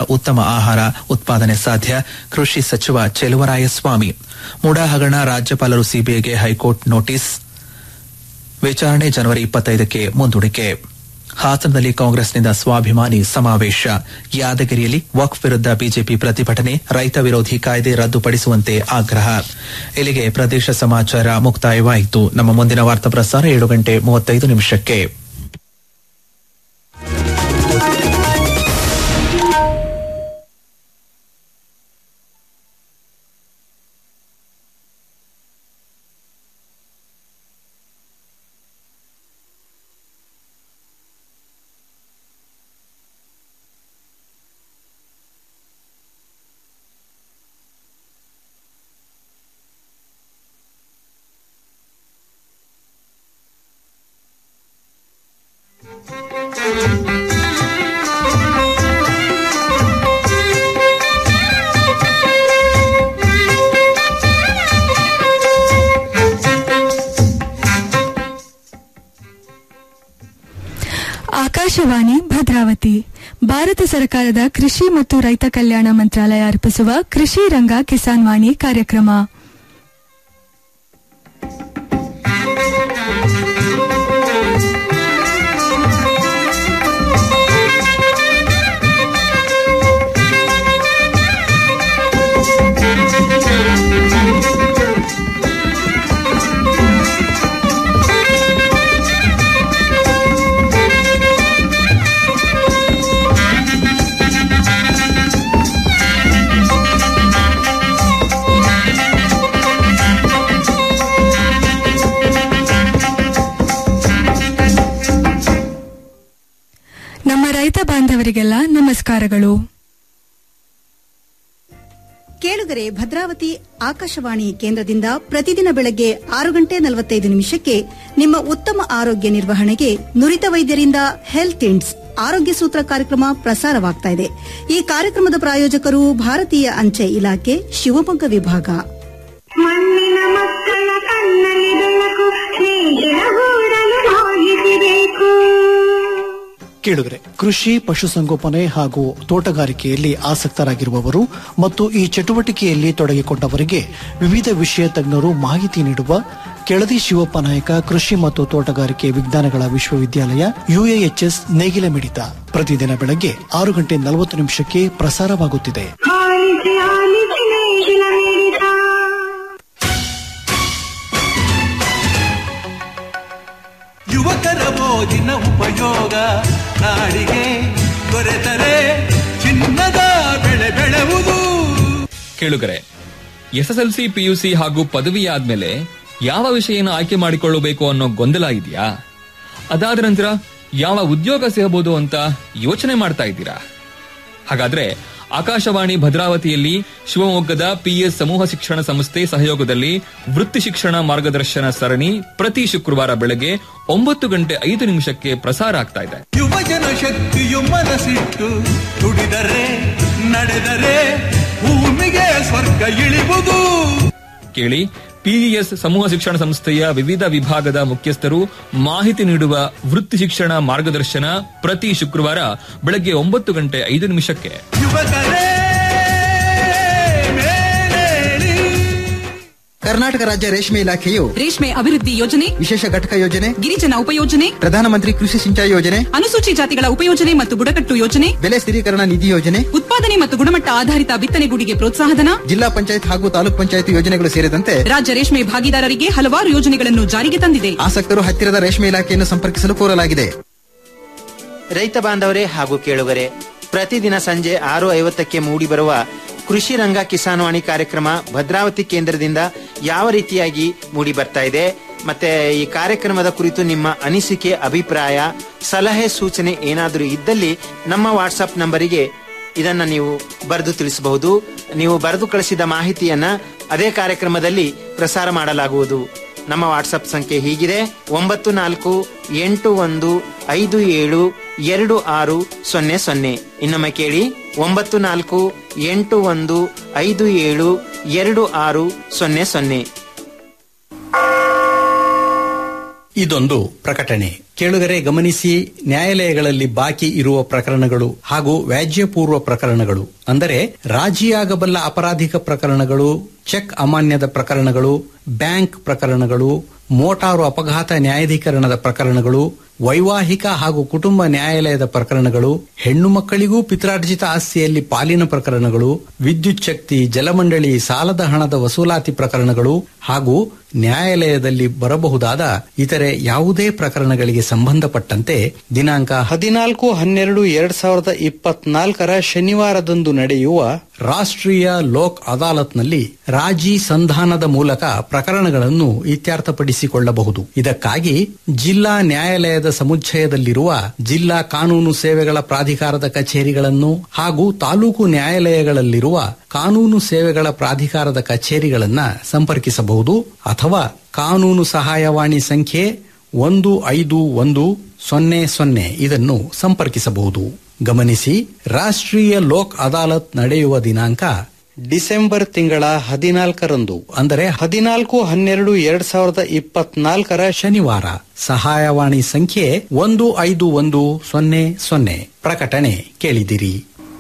ಉತ್ತಮ ಆಹಾರ ಉತ್ಪಾದನೆ ಸಾಧ್ಯ ಕೃಷಿ ಸಚಿವ ಚೆಲುವರಾಯಸ್ವಾಮಿ ಮುಡಾ ಹಗರಣ ರಾಜ್ಯಪಾಲರು ಸಿಬಿಐಗೆ ಹೈಕೋರ್ಟ್ ನೋಟಿಸ್ ವಿಚಾರಣೆ ಜನವರಿ ಇಪ್ಪತ್ತೈದಕ್ಕೆ ಮುಂದೂಡಿಕೆ ಹಾಸನದಲ್ಲಿ ಕಾಂಗ್ರೆಸ್ನಿಂದ ಸ್ವಾಭಿಮಾನಿ ಸಮಾವೇಶ ಯಾದಗಿರಿಯಲ್ಲಿ ವಕ್ಫ್ ವಿರುದ್ಧ ಬಿಜೆಪಿ ಪ್ರತಿಭಟನೆ ರೈತ ವಿರೋಧಿ ಕಾಯ್ದೆ ರದ್ದುಪಡಿಸುವಂತೆ ಆಗ್ರಹ ಇಲ್ಲಿಗೆ ಪ್ರದೇಶ ಸಮಾಚಾರ ಮುಕ್ತಾಯವಾಯಿತು ನಮ್ಮ ಮುಂದಿನ ವಾರ್ತಾ ಪ್ರಸಾರ ಏಳು ಗಂಟೆ ಮೂವತ್ತೈದು ನಿಮಿಷಕ್ಕೆ ಆಕಾಶವಾಣಿ ಭದ್ರಾವತಿ ಭಾರತ ಸರ್ಕಾರದ ಕೃಷಿ ಮತ್ತು ರೈತ ಕಲ್ಯಾಣ ಮಂತ್ರಾಲಯ ಅರ್ಪಿಸುವ ಕೃಷಿ ರಂಗ ಕಿಸಾನ್ ವಾಣಿ ಕಾರ್ಯಕ್ರಮ ನಮ್ಮ ರೈತ ಬಾಂಧವರಿಗೆಲ್ಲ ನಮಸ್ಕಾರಗಳು ಕೇಳುಗರೆ ಭದ್ರಾವತಿ ಆಕಾಶವಾಣಿ ಕೇಂದ್ರದಿಂದ ಪ್ರತಿದಿನ ಬೆಳಗ್ಗೆ ಆರು ಗಂಟೆ ನಲವತ್ತೈದು ನಿಮಿಷಕ್ಕೆ ನಿಮ್ಮ ಉತ್ತಮ ಆರೋಗ್ಯ ನಿರ್ವಹಣೆಗೆ ನುರಿತ ವೈದ್ಯರಿಂದ ಹೆಲ್ತ್ ಇಂಡ್ಸ್ ಆರೋಗ್ಯ ಸೂತ್ರ ಕಾರ್ಯಕ್ರಮ ಪ್ರಸಾರವಾಗ್ತಾ ಇದೆ ಈ ಕಾರ್ಯಕ್ರಮದ ಪ್ರಾಯೋಜಕರು ಭಾರತೀಯ ಅಂಚೆ ಇಲಾಖೆ ಶಿವಮೊಗ್ಗ ವಿಭಾಗ ಮಣ್ಣಿನ ಮಕ್ಕಳ ಕಣ್ಣಲ್ಲಿ ಬೆಳಕು ಸ್ನೇಹಿತರ ಗೂಡಲು ಹೋಗಿಸಬೇಕು ಕೇಳುಗರೆ ಕೃಷಿ ಪಶುಸಂಗೋಪನೆ ಹಾಗೂ ತೋಟಗಾರಿಕೆಯಲ್ಲಿ ಆಸಕ್ತರಾಗಿರುವವರು ಮತ್ತು ಈ ಚಟುವಟಿಕೆಯಲ್ಲಿ ತೊಡಗಿಕೊಂಡವರಿಗೆ ವಿವಿಧ ವಿಷಯ ತಜ್ಞರು ಮಾಹಿತಿ ನೀಡುವ ಕೆಳದಿ ಶಿವಪ್ಪ ನಾಯಕ ಕೃಷಿ ಮತ್ತು ತೋಟಗಾರಿಕೆ ವಿಜ್ಞಾನಗಳ ವಿಶ್ವವಿದ್ಯಾಲಯ ಯುಎಎಚ್ಎಸ್ ನೇಗಿಲ ಮಿಡಿತ ಪ್ರತಿದಿನ ಬೆಳಗ್ಗೆ ಆರು ಗಂಟೆ ನಲವತ್ತು ನಿಮಿಷಕ್ಕೆ ಪ್ರಸಾರವಾಗುತ್ತಿದೆ ಆಲಿಸಿ ಆಲಿಸಿ ನೇಗಿಲ ಮಿಡಿತ ಯುವಕರ ಓದಿನ ಉಪಯೋಗ ನಾಡಿಗೆ ದೊರೆತರೆ ಚಿನ್ನದ ಬೆಳೆ ಬೆಳೆವುದು ಕೇಳುಗರೆ ಎಸ್ಎಸ್ಎಲ್ಸಿ ಪಿಯುಸಿ ಹಾಗೂ ಪದವಿ ಆದ್ಮೇಲೆ ಯಾವ ವಿಷಯನ ಆಯ್ಕೆ ಮಾಡಿಕೊಳ್ಳಬೇಕು ಅನ್ನೋ ಗೊಂದಲ ಇದೆಯಾ ಅದಾದ ನಂತರ ಯಾವ ಉದ್ಯೋಗ ಸಿಗಬಹುದು ಅಂತ ಯೋಚನೆ ಮಾಡ್ತಾ ಇದ್ದೀರಾ ಹಾಗಾದ್ರೆ ಆಕಾಶವಾಣಿ ಭದ್ರಾವತಿಯಲ್ಲಿ ಶಿವಮೊಗ್ಗದ ಪಿಎಸ್ ಸಮೂಹ ಶಿಕ್ಷಣ ಸಂಸ್ಥೆ ಸಹಯೋಗದಲ್ಲಿ ವೃತ್ತಿ ಶಿಕ್ಷಣ ಮಾರ್ಗದರ್ಶನ ಸರಣಿ ಪ್ರತಿ ಶುಕ್ರವಾರ ಬೆಳಗ್ಗೆ ಒಂಬತ್ತು ಗಂಟೆ ಐದು ನಿಮಿಷಕ್ಕೆ ಪ್ರಸಾರ ಆಗ್ತಾ ಇದೆ ಯುವಜನ ಶಕ್ತಿಯು ಮನಸ್ಸಿಟ್ಟು ದುಡಿದರೆ ನಡೆದರೆ ಭೂಮಿಗೆ ಸ್ವರ್ಗ ಇಳಿವುದು ಕೇಳಿ ಪಿಇಎಸ್ ಸಮೂಹ ಶಿಕ್ಷಣ ಸಂಸ್ಥೆಯ ವಿವಿಧ ವಿಭಾಗದ ಮುಖ್ಯಸ್ಥರು ಮಾಹಿತಿ ನೀಡುವ ವೃತ್ತಿ ಶಿಕ್ಷಣ ಮಾರ್ಗದರ್ಶನ ಪ್ರತಿ ಶುಕ್ರವಾರ ಬೆಳಗ್ಗೆ ಒಂಬತ್ತು ಗಂಟೆ ಐದು ನಿಮಿಷಕ್ಕೆ ಯುವಕರೇ ಮೇಲೇಳಿ ಕರ್ನಾಟಕ ರಾಜ್ಯ ರೇಷ್ಮೆ ಇಲಾಖೆಯು ರೇಷ್ಮೆ ಅಭಿವೃದ್ಧಿ ಯೋಜನೆ ವಿಶೇಷ ಘಟಕ ಯೋಜನೆ ಗಿರಿಜನ ಉಪಯೋಜನೆ ಪ್ರಧಾನಮಂತ್ರಿ ಕೃಷಿ ಸಿಂಚಾಯಿ ಯೋಜನೆ ಅನುಸೂಚಿ ಜಾತಿಗಳ ಉಪಯೋಜನೆ ಮತ್ತು ಬುಡಕಟ್ಟು ಯೋಜನೆ ಬೆಲೆ ಸ್ಥಿರೀಕರಣ ನಿಧಿ ಯೋಜನೆ ಉತ್ಪಾದನೆ ಮತ್ತು ಗುಣಮಟ್ಟ ಆಧಾರಿತ ಬಿತ್ತನೆಗೂಡಿಗೆ ಪ್ರೋತ್ಸಾಹಧನ ಜಿಲ್ಲಾ ಪಂಚಾಯತ್ ಹಾಗೂ ತಾಲೂಕ್ ಪಂಚಾಯತ್ ಯೋಜನೆಗಳು ಸೇರಿದಂತೆ ರಾಜ್ಯ ರೇಷ್ಮೆ ಭಾಗಿದಾರರಿಗೆ ಹಲವಾರು ಯೋಜನೆಗಳನ್ನು ಜಾರಿಗೆ ತಂದಿದೆ ಆಸಕ್ತರು ಹತ್ತಿರದ ರೇಷ್ಮೆ ಇಲಾಖೆಯನ್ನು ಸಂಪರ್ಕಿಸಲು ಕೋರಲಾಗಿದೆ ರೈತ ಬಾಂಧವರೇ ಹಾಗೂ ಕೇಳುಗರೆ ಪ್ರತಿದಿನ ಸಂಜೆ ಆರು ಐವತ್ತಕ್ಕೆ ಮೂಡಿಬರುವ ಕೃಷಿ ರಂಗ ಕಿಸಾನ್ವಾಣಿ ಕಾರ್ಯಕ್ರಮ ಭದ್ರಾವತಿ ಕೇಂದ್ರದಿಂದ ಯಾವ ರೀತಿಯಾಗಿ ಮೂಡಿ ಬರ್ತಾ ಇದೆ ಮತ್ತೆ ಈ ಕಾರ್ಯಕ್ರಮದ ಕುರಿತು ನಿಮ್ಮ ಅನಿಸಿಕೆ ಅಭಿಪ್ರಾಯ ಸಲಹೆ ಸೂಚನೆ ಏನಾದರೂ ಇದ್ದಲ್ಲಿ ನಮ್ಮ ವಾಟ್ಸಪ್ ನಂಬರಿಗೆ ಇದನ್ನ ನೀವು ಬರೆದು ತಿಳಿಸಬಹುದು ನೀವು ಬರೆದು ಕಳಿಸಿದ ಮಾಹಿತಿಯನ್ನ ಅದೇ ಕಾರ್ಯಕ್ರಮದಲ್ಲಿ ಪ್ರಸಾರ ಮಾಡಲಾಗುವುದು ನಮ್ಮ ವಾಟ್ಸಪ್ ಸಂಖ್ಯೆ ಹೀಗಿದೆ ಒಂಬತ್ತು ನಾಲ್ಕು ಎಂಟು ಒಂದು ಐದು ಏಳು ಎರಡು ಆರು ಸೊನ್ನೆ ಸೊನ್ನೆ ಇನ್ನೊಮ್ಮೆ ಕೇಳಿ ಒಂಬತ್ತು ನಾಲ್ಕು ಎಂಟು ಒಂದು ಐದು ಏಳು ಎರಡು ಆರು ಸೊನ್ನೆ ಸೊನ್ನೆ ಇದೊಂದು ಪ್ರಕಟಣೆ ಕೇಳುಗರೆ ಗಮನಿಸಿ ನ್ಯಾಯಾಲಯಗಳಲ್ಲಿ ಬಾಕಿ ಇರುವ ಪ್ರಕರಣಗಳು ಹಾಗೂ ವ್ಯಾಜ್ಯಪೂರ್ವ ಪ್ರಕರಣಗಳು ಅಂದರೆ ರಾಜಿಯಾಗಬಲ್ಲ ಅಪರಾಧಿಕ ಪ್ರಕರಣಗಳು ಚೆಕ್ ಅಮಾನ್ಯದ ಪ್ರಕರಣಗಳು ಬ್ಯಾಂಕ್ ಪ್ರಕರಣಗಳು ಮೋಟಾರು ಅಪಘಾತ ನ್ಯಾಯಾಧೀಕರಣದ ಪ್ರಕರಣಗಳು ವೈವಾಹಿಕ ಹಾಗೂ ಕುಟುಂಬ ನ್ಯಾಯಾಲಯದ ಪ್ರಕರಣಗಳು ಹೆಣ್ಣು ಮಕ್ಕಳಿಗೂ ಪಿತ್ರಾರ್ಜಿತ ಆಸ್ತಿಯಲ್ಲಿ ಪಾಲಿನ ಪ್ರಕರಣಗಳು ವಿದ್ಯುತ್ ಶಕ್ತಿ ಜಲಮಂಡಳಿ ಸಾಲದ ಹಣದ ವಸೂಲಾತಿ ಪ್ರಕರಣಗಳು ಹಾಗೂ ನ್ಯಾಯಾಲಯದಲ್ಲಿ ಬರಬಹುದಾದ ಇತರೆ ಯಾವುದೇ ಪ್ರಕರಣಗಳಿಗೆ ಸಂಬಂಧಪಟ್ಟಂತೆ ದಿನಾಂಕ ಹದಿನಾಲ್ಕು ಹನ್ನೆರಡು ಎರಡ್ ಸಾವಿರದ ಇಪ್ಪತ್ನಾಲ್ಕರ ಶನಿವಾರದಂದು ನಡೆಯುವ ರಾಷ್ಟ್ರೀಯ ಲೋಕ್ ಅದಾಲತ್ನಲ್ಲಿ ರಾಜಿ ಸಂಧಾನದ ಮೂಲಕ ಪ್ರಕರಣಗಳನ್ನು ಇತ್ಯರ್ಥಪಡಿಸಿಕೊಳ್ಳಬಹುದು ಇದಕ್ಕಾಗಿ ಜಿಲ್ಲಾ ನ್ಯಾಯಾಲಯದ ಸಮುಚ್ಚಯದಲ್ಲಿರುವ ಜಿಲ್ಲಾ ಕಾನೂನು ಸೇವೆಗಳ ಪ್ರಾಧಿಕಾರದ ಕಚೇರಿಗಳನ್ನು ಹಾಗೂ ತಾಲೂಕು ನ್ಯಾಯಾಲಯಗಳಲ್ಲಿರುವ ಕಾನೂನು ಸೇವೆಗಳ ಪ್ರಾಧಿಕಾರದ ಕಚೇರಿಗಳನ್ನ ಸಂಪರ್ಕಿಸಬಹುದು ಅಥವಾ ಕಾನೂನು ಸಹಾಯವಾಣಿ ಸಂಖ್ಯೆ ಒಂದು ಐದು ಒಂದು ಸೊನ್ನೆ ಸೊನ್ನೆ ಇದನ್ನು ಸಂಪರ್ಕಿಸಬಹುದು ಗಮನಿಸಿ ರಾಷ್ಟ್ರೀಯ ಲೋಕ್ ಅದಾಲತ್ ನಡೆಯುವ ದಿನಾಂಕ ಡಿಸೆಂಬರ್ ತಿಂಗಳ ಹದಿನಾಲ್ಕರಂದು ಅಂದರೆ ಹದಿನಾಲ್ಕು ಹನ್ನೆರಡು ಎರಡ್ ಸಾವಿರದ ಇಪ್ಪತ್ನಾಲ್ಕರ ಶನಿವಾರ ಸಹಾಯವಾಣಿ ಸಂಖ್ಯೆ ಒಂದು ಐದು ಒಂದು ಸೊನ್ನೆ ಸೊನ್ನೆ ಪ್ರಕಟಣೆ ಕೇಳಿದಿರಿ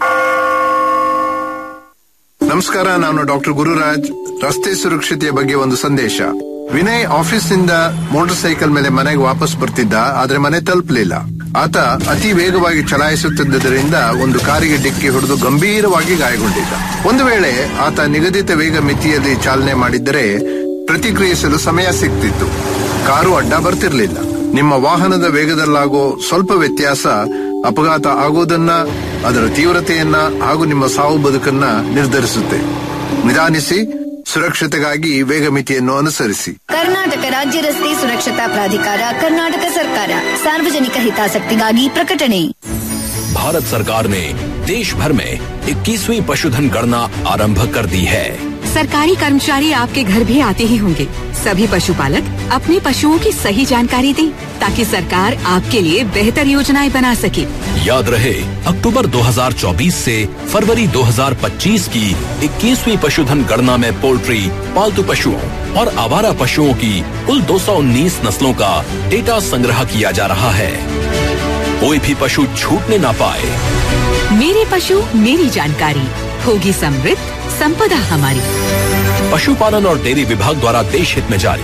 ನಮಸ್ಕಾರ ನಾನು ಡಾಕ್ಟರ್ ಗುರುರಾಜ್ ರಸ್ತೆ ಸುರಕ್ಷತೆಯ ಬಗ್ಗೆ ಒಂದು ಸಂದೇಶ ವಿನಯ್ ಆಫೀಸ್ನಿಂದ ಮೋಟಾರ್ ಸೈಕಲ್ ಮೇಲೆ ಮನೆಗೆ ವಾಪಸ್ ಬರ್ತಿದ್ದ ಆದ್ರೆ ಮನೆ ತಲುಪಲಿಲ್ಲ ಆತ ಅತಿ ವೇಗವಾಗಿ ಚಲಾಯಿಸುತ್ತಿದ್ದರಿಂದ ಒಂದು ಕಾರಿಗೆ ಡಿಕ್ಕಿ ಹೊಡೆದು ಗಂಭೀರವಾಗಿ ಗಾಯಗೊಂಡಿದ್ದ ಒಂದು ವೇಳೆ ಆತ ನಿಗದಿತ ವೇಗ ಮಿತಿಯಲ್ಲಿ ಚಾಲನೆ ಮಾಡಿದ್ದರೆ ಪ್ರತಿಕ್ರಿಯಿಸಲು ಸಮಯ ಸಿಗ್ತಿತ್ತು ಕಾರು ಅಡ್ಡ ಬರ್ತಿರ್ಲಿಲ್ಲ ನಿಮ್ಮ ವಾಹನದ ವೇಗದಲ್ಲಾಗೋ ಸ್ವಲ್ಪ ವ್ಯತ್ಯಾಸ ಅಪಘಾತ ಆಗೋದನ್ನ ಅದರ ತೀವ್ರತೆಯನ್ನ ಹಾಗೂ ನಿಮ್ಮ ಸಾವು ಬದುಕನ್ನ ನಿರ್ಧರಿಸುತ್ತೆ ನಿಧಾನಿಸಿ ಸುರಕ್ಷತೆಗಾಗಿ ವೇಗ ಮಿತಿಯನ್ನು ಅನುಸರಿಸಿ ಕರ್ನಾಟಕ ರಾಜ್ಯ ರಸ್ತೆ ಸುರಕ್ಷತಾ ಪ್ರಾಧಿಕಾರ ಕರ್ನಾಟಕ ಸರ್ಕಾರ ಸಾರ್ವಜನಿಕ ಹಿತಾಸಕ್ತಿಗಾಗಿ ಪ್ರಕಟಣೆ भारत सरकार ने देश भर में 21वीं पशुधन गणना आरंभ कर दी है सरकारी कर्मचारी आपके घर भी आते ही होंगे सभी पशुपालक अपने पशुओं की सही जानकारी दें ताकि सरकार आपके लिए बेहतर योजनाएं बना सके याद रहे अक्टूबर 2024 से फरवरी 2025 की 21वीं पशुधन गणना में पोल्ट्री पालतू पशुओं और आवारा पशुओं की कुल 219 नस्लों का डेटा संग्रह किया जा रहा है कोई भी पशु छूटने ना पाए मेरे पशु मेरी जानकारी होगी समृद्ध संपदा हमारी पशुपालन और डेयरी विभाग द्वारा देश हित में जारी